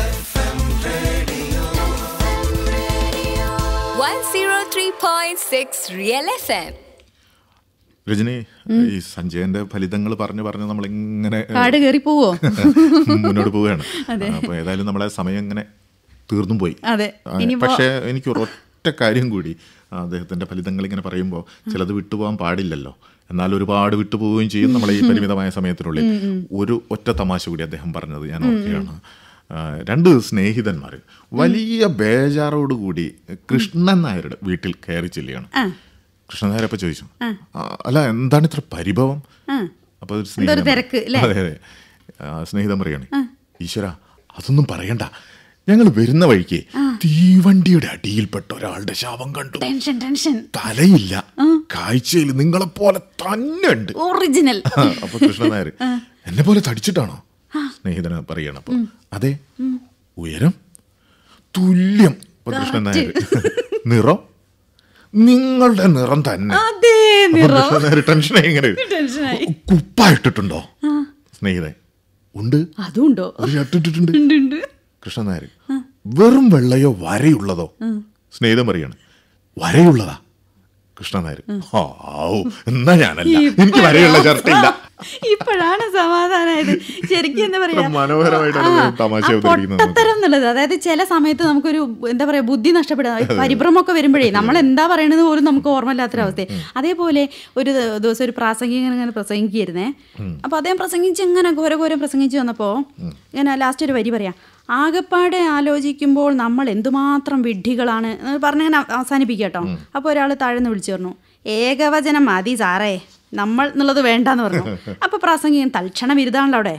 103.6 Real FM. Rajani ഈ സഞ്ജയന്റെ ഫലിതങ്ങൾ പറഞ്ഞു പറഞ്ഞ് നമ്മളിങ്ങനെ കാട് കയറി പോവോ മുന്നോട്ട് പോവുകയാണ് അപ്പൊ ഏതായാലും നമ്മളെ സമയം ഇങ്ങനെ തീർന്നും പോയി അതെ ആ, ഇനിയിപ്പോ പക്ഷേ എനിക്ക് ഒരൊറ്റ കാര്യം കൂടി ആ, അദ്ദേഹത്തിന്റെ ഫലിതങ്ങൾ ഇങ്ങനെ പറയുമ്പോൾ ചിലത് വിട്ടുപോകാൻ പാടില്ലല്ലോ എന്നാൽ ഒരുപാട് വിട്ടുപോവുകയും ചെയ്യും നമ്മളെ ഈ പരിമിതമായ സമയത്തിനുള്ളിൽ ഒരു ഒറ്റ തമാശ കൂടി അദ്ദേഹം പറഞ്ഞത് ഞാൻ ഓർക്കുകയാണ് ആ, രണ്ട് സ്നേഹിതന്മാർ വലിയ ബേജാറോട് കൂടി കൃഷ്ണൻ നായരുടെ വീട്ടിൽ കയറി ചെല്ലുകയാണ് കൃഷ്ണൻ നായർ അപ്പൊ ചോദിച്ചു "ആ, അല്ല എന്താണ് ഇത്ര പരിഭവം അപ്പൊ ഒരു എന്തോ ഒരു സ്നേഹിതൻ തിരക്ക്, പറയും. ല്ലേ? അതെ അതെ ആ, സ്നേഹിതൻ പറയാണ് ഈശ്വര അതൊന്നും പറയണ്ട ഞങ്ങൾ വരുന്ന വഴിക്ക് തീവണ്ടിയുടെ അടിയിൽപ്പെട്ട ഒരാളുടെ ശവം കണ്ടു ടെൻഷൻ ടെൻഷൻ തലയില്ല കാഴ്ചയിൽ നിങ്ങളെ പോലെ തന്നെ ഉണ്ട് ഒറിജിനൽ അപ്പൊ കൃഷ്ണൻ നായർ എന്നെ പോലെ തടിച്ചിട്ടാണോ സ്നേഹിതന് പറയണം അപ്പൊ അതെ ഉയരം തുല്യം അപ്പൊ കൃഷ്ണൻ നായർ നിറം നിങ്ങളുടെ നിറം തന്നെ അതേ അപ്പൊ നിറം കൃഷ്ണൻ നായർ ടെൻഷൻ എങ്ങനെ ടെൻഷനായി കുപ്പായിട്ടിട്ടുണ്ടോ സ്നേഹിതൻ ഉണ്ട് അതുണ്ടോ ഒരു ഷർട്ട് ഇട്ടിട്ടുണ്ട് ഉണ്ട് ഉണ്ട് കൃഷ്ണൻ നായർ വെറും വെള്ളയോ വരയുള്ളതോ സ്നേഹിതം പറയാണ് വരയുള്ളതാ കൃഷ്ണൻ നായർ ഹാവൂ എന്നാ ഞാനല്ല എനിക്ക് വരെയുള്ള ഷർട്ടില്ല ഇപ്പോഴാണ് സമാധാനമായത് ശരിക്കും എന്താ പറയാ ഇത്ര മനോഹരമായിട്ടാണ് ആ, അദ്ദേഹം തമാശ ആ അവതരിപ്പിക്കുന്നത് പൊട്ടത്തരം എന്നുള്ളത് അതായത് ചില സമയത്ത് നമുക്കൊരു എന്താ പറയാ ബുദ്ധി നഷ്ടപ്പെടുക പരിഭ്രമമൊക്കെ വരുമ്പോഴേ നമ്മൾ എന്താ പറയണത് പോലും നമുക്ക് ഓർമ്മയില്ലാത്തൊരവസ്ഥ അതേപോലെ ഒരു ദിവസം ഒരു പ്രാസംഗികൻ ഇങ്ങനെ പ്രസംഗിക്കായിരുന്നേ അപ്പൊ അദ്ദേഹം പ്രസംഗിച്ച് ഇങ്ങനെ ഘോരഘോരം പ്രസംഗിച്ച് വന്നപ്പോ ഇങ്ങനെ ലാസ്റ്റ് ഒരു വരി പറയാം ആകപ്പാടെ ആലോചിക്കുമ്പോൾ നമ്മൾ എന്തുമാത്രം വിഡ്ഢികളാണ് എന്ന് പറഞ്ഞിങ്ങനെ അവസാനിപ്പിക്കുക കേട്ടോ അപ്പോൾ ഒരാൾ താഴ്ന്ന് വിളിച്ചു പറഞ്ഞു ഏകവചനം മതി സാറേ നമ്മൾ എന്നുള്ളത് വേണ്ടെന്ന് പറഞ്ഞു അപ്പൊ പ്രാസംഗികൻ തൽക്ഷണം ഇരുതാണല്ലോ അവിടെ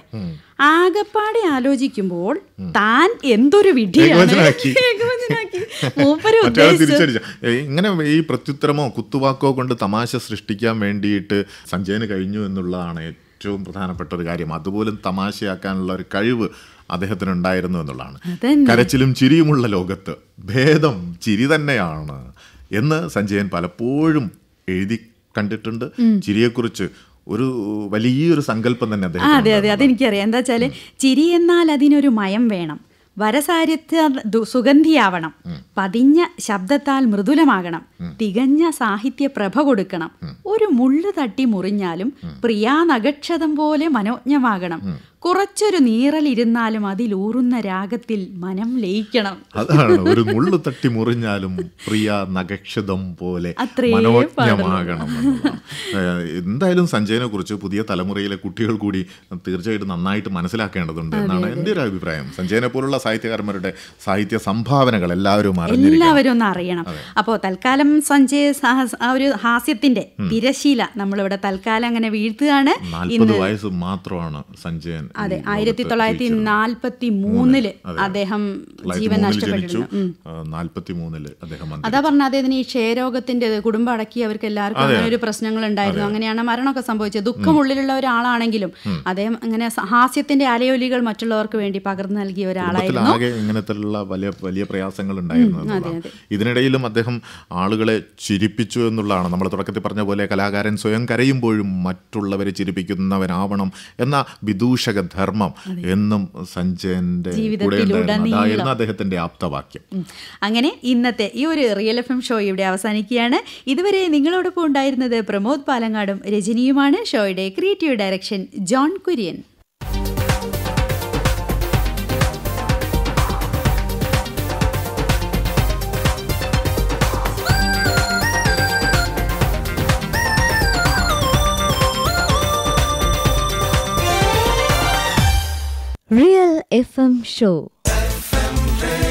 ആകപ്പാടെ ആലോചിക്കുമ്പോൾ താൻ എന്തൊരു വിഡ്ഢിയാണ് ഏകവചനാക്കി. ഏകവചനാക്കി. മൂപ്പര് മറ്റേ ഉദ്ദേശിച്ചത് തിരിച്ചടിച്ച ഏ, ഇങ്ങനെ ഈ പ്രത്യുത്തരമോ കുത്തുവാക്കോ കൊണ്ട് തമാശ സൃഷ്ടിക്കാൻ വേണ്ടിയിട്ട് സഞ്ജയന് കഴിഞ്ഞു എന്നുള്ളതാണ് ഏറ്റവും പ്രധാനപ്പെട്ട ഒരു കാര്യം അതുപോലും തമാശയാക്കാനുള്ള ഒരു കഴിവ് അദ്ദേഹത്തിന് ഉണ്ടായിരുന്നു എന്നുള്ളതാണ് അതന്നെ. കരച്ചിലും ചിരിയുമുള്ള ലോകത്ത് ഭേദം ചിരി തന്നെയാണ് എന്ന് സഞ്ജയൻ പലപ്പോഴും എഴുതി കണ്ടിട്ടുണ്ട് ചിരിയെക്കുറിച്ച് ഒരു വലിയൊരു സങ്കല്പം തന്നെ ആ, അദ്ദേഹം അതെ അതെ അതെനിക്കറിയാം എന്താ വെച്ചാല് ചിരി എന്നാൽ അതിനൊരു മയം വേണം വരസാര്യത്താൽ ദു- സുഗന്ധിയാവണം പതിഞ്ഞ ശബ്ദത്താൽ മൃദുലമാകണം തികഞ്ഞ സാഹിത്യ പ്രഭ കൊടുക്കണം ഒരു മുള്ളു തട്ടി മുറിഞ്ഞാലും പ്രിയാ നഗക്ഷതം പോലെ മനോജ്ഞമാകണം കുറച്ചൊരു നീറലിരുന്നാലും അതിലൂറുന്ന രാഗത്തിൽ മനം ലയിക്കണം അതാണ് ഒരു മുള്ളു തട്ടി മുറിഞ്ഞാലും പ്രിയ നഗക്ഷതം പോലെ അത്രേ മനോജ്ഞമാകണം എന്നുള്ളതാണ്. ഏഹ് എന്തായാലും സഞ്ജയനെ കുറിച്ച് പുതിയ തലമുറയിലെ കുട്ടികൾ കൂടി തീർച്ചയായിട്ടും നന്നായിട്ട് മനസ്സിലാക്കേണ്ടതുണ്ട് എന്നാണ് എൻ്റെ ഒരു അഭിപ്രായം സഞ്ജയനെ പോലുള്ള സാഹിത്യകാരന്മാരുടെ സാഹിത്യ സംഭാവനകൾ എല്ലാവരും അറിഞ്ഞിരിക്കണം എല്ലാവരും ഒന്ന് അറിയണം അപ്പോൾ തൽക്കാലം സഞ്ജയ് സാഹസ് ആ ഒരു ഹാസ്യത്തിന്റെ തിരശീല നമ്മളിവിടെ തൽക്കാലം അങ്ങനെ വീഴ്ത്തുകയാണ് നാൽപ്പത് വയസ്സ് മാത്രമാണ് സഞ്ജയൻ ഈ അതെ ലോകത്ത് ആയിരത്തി തൊള്ളായിരത്തി ജീവിച്ചിരുന്നത്. നാൽപ്പത്തി മൂന്നില് അതെ. അദ്ദേഹം തൊള്ളായിരത്തി ജീവൻ മൂന്നിൽ ജനിച്ചു നഷ്ടപ്പെട്ടിരുന്നു നാൽപ്പത്തി മൂന്നില് അദ്ദേഹം അന്തരിച്ചു. അതാ പറഞ്ഞ അദ്ദേഹത്തിന് ഈ ക്ഷയരോഗത്തിന്റെ കുടുംബം അടക്കി അവർക്ക് എല്ലാവർക്കും അങ്ങനെ ഒരു പ്രശ്നങ്ങൾ ഉണ്ടായിരുന്നു അങ്ങനെയാണ് മരണമൊക്കെ സംഭവിച്ചത് ദുഃഖമുള്ളിലുള്ള ഒരാളാണെങ്കിലും അദ്ദേഹം അങ്ങനെ സ- ഹാസ്യത്തിന്റെ അലയൊലികൾ മറ്റുള്ളവർക്ക് വേണ്ടി പകർന്നു നൽകിയ ഒരാളായിരുന്നു കുടുംബത്തിലാകെ ഇങ്ങനത്തെയുള്ള വലിയ വലിയ പ്രയാസങ്ങൾ ഉണ്ടായിരുന്നു എന്നുള്ളതാണ്. ഇതിനിടയിലും അദ്ദേഹം ആളുകളെ ചിരിപ്പിച്ചു എന്നുള്ളതാണ് നമ്മൾ തുടക്കത്തിൽ പറഞ്ഞ പോലെ കലാകാരൻ സ്വയം കരയുമ്പോഴും മറ്റുള്ളവരെ ചിരിപ്പിക്കുന്നവനാവണം എന്ന വിദൂഷക ധർമ്മം എന്നും സഞ്ജയന്റെ കൂടെ ഉണ്ടായിരുന്നു അതായിരുന്നു അദ്ദേഹത്തിന്റെ ആപ്തവാക്യം ഉം. അങ്ങനെ ഇന്നത്തെ ഈ ഒരു റിയൽ എഫ് എം ഷോ ഇവിടെ അവസാനിക്കുകയാണ് ഇതുവരെ നിങ്ങളോടൊപ്പം ഉണ്ടായിരുന്നത് പ്രമോദ് പാലങ്ങാടും രജനിയുമാണ് ഷോയുടെ creative direction John Kurian Real FM Show.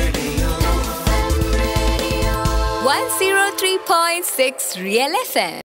103.6 Real FM.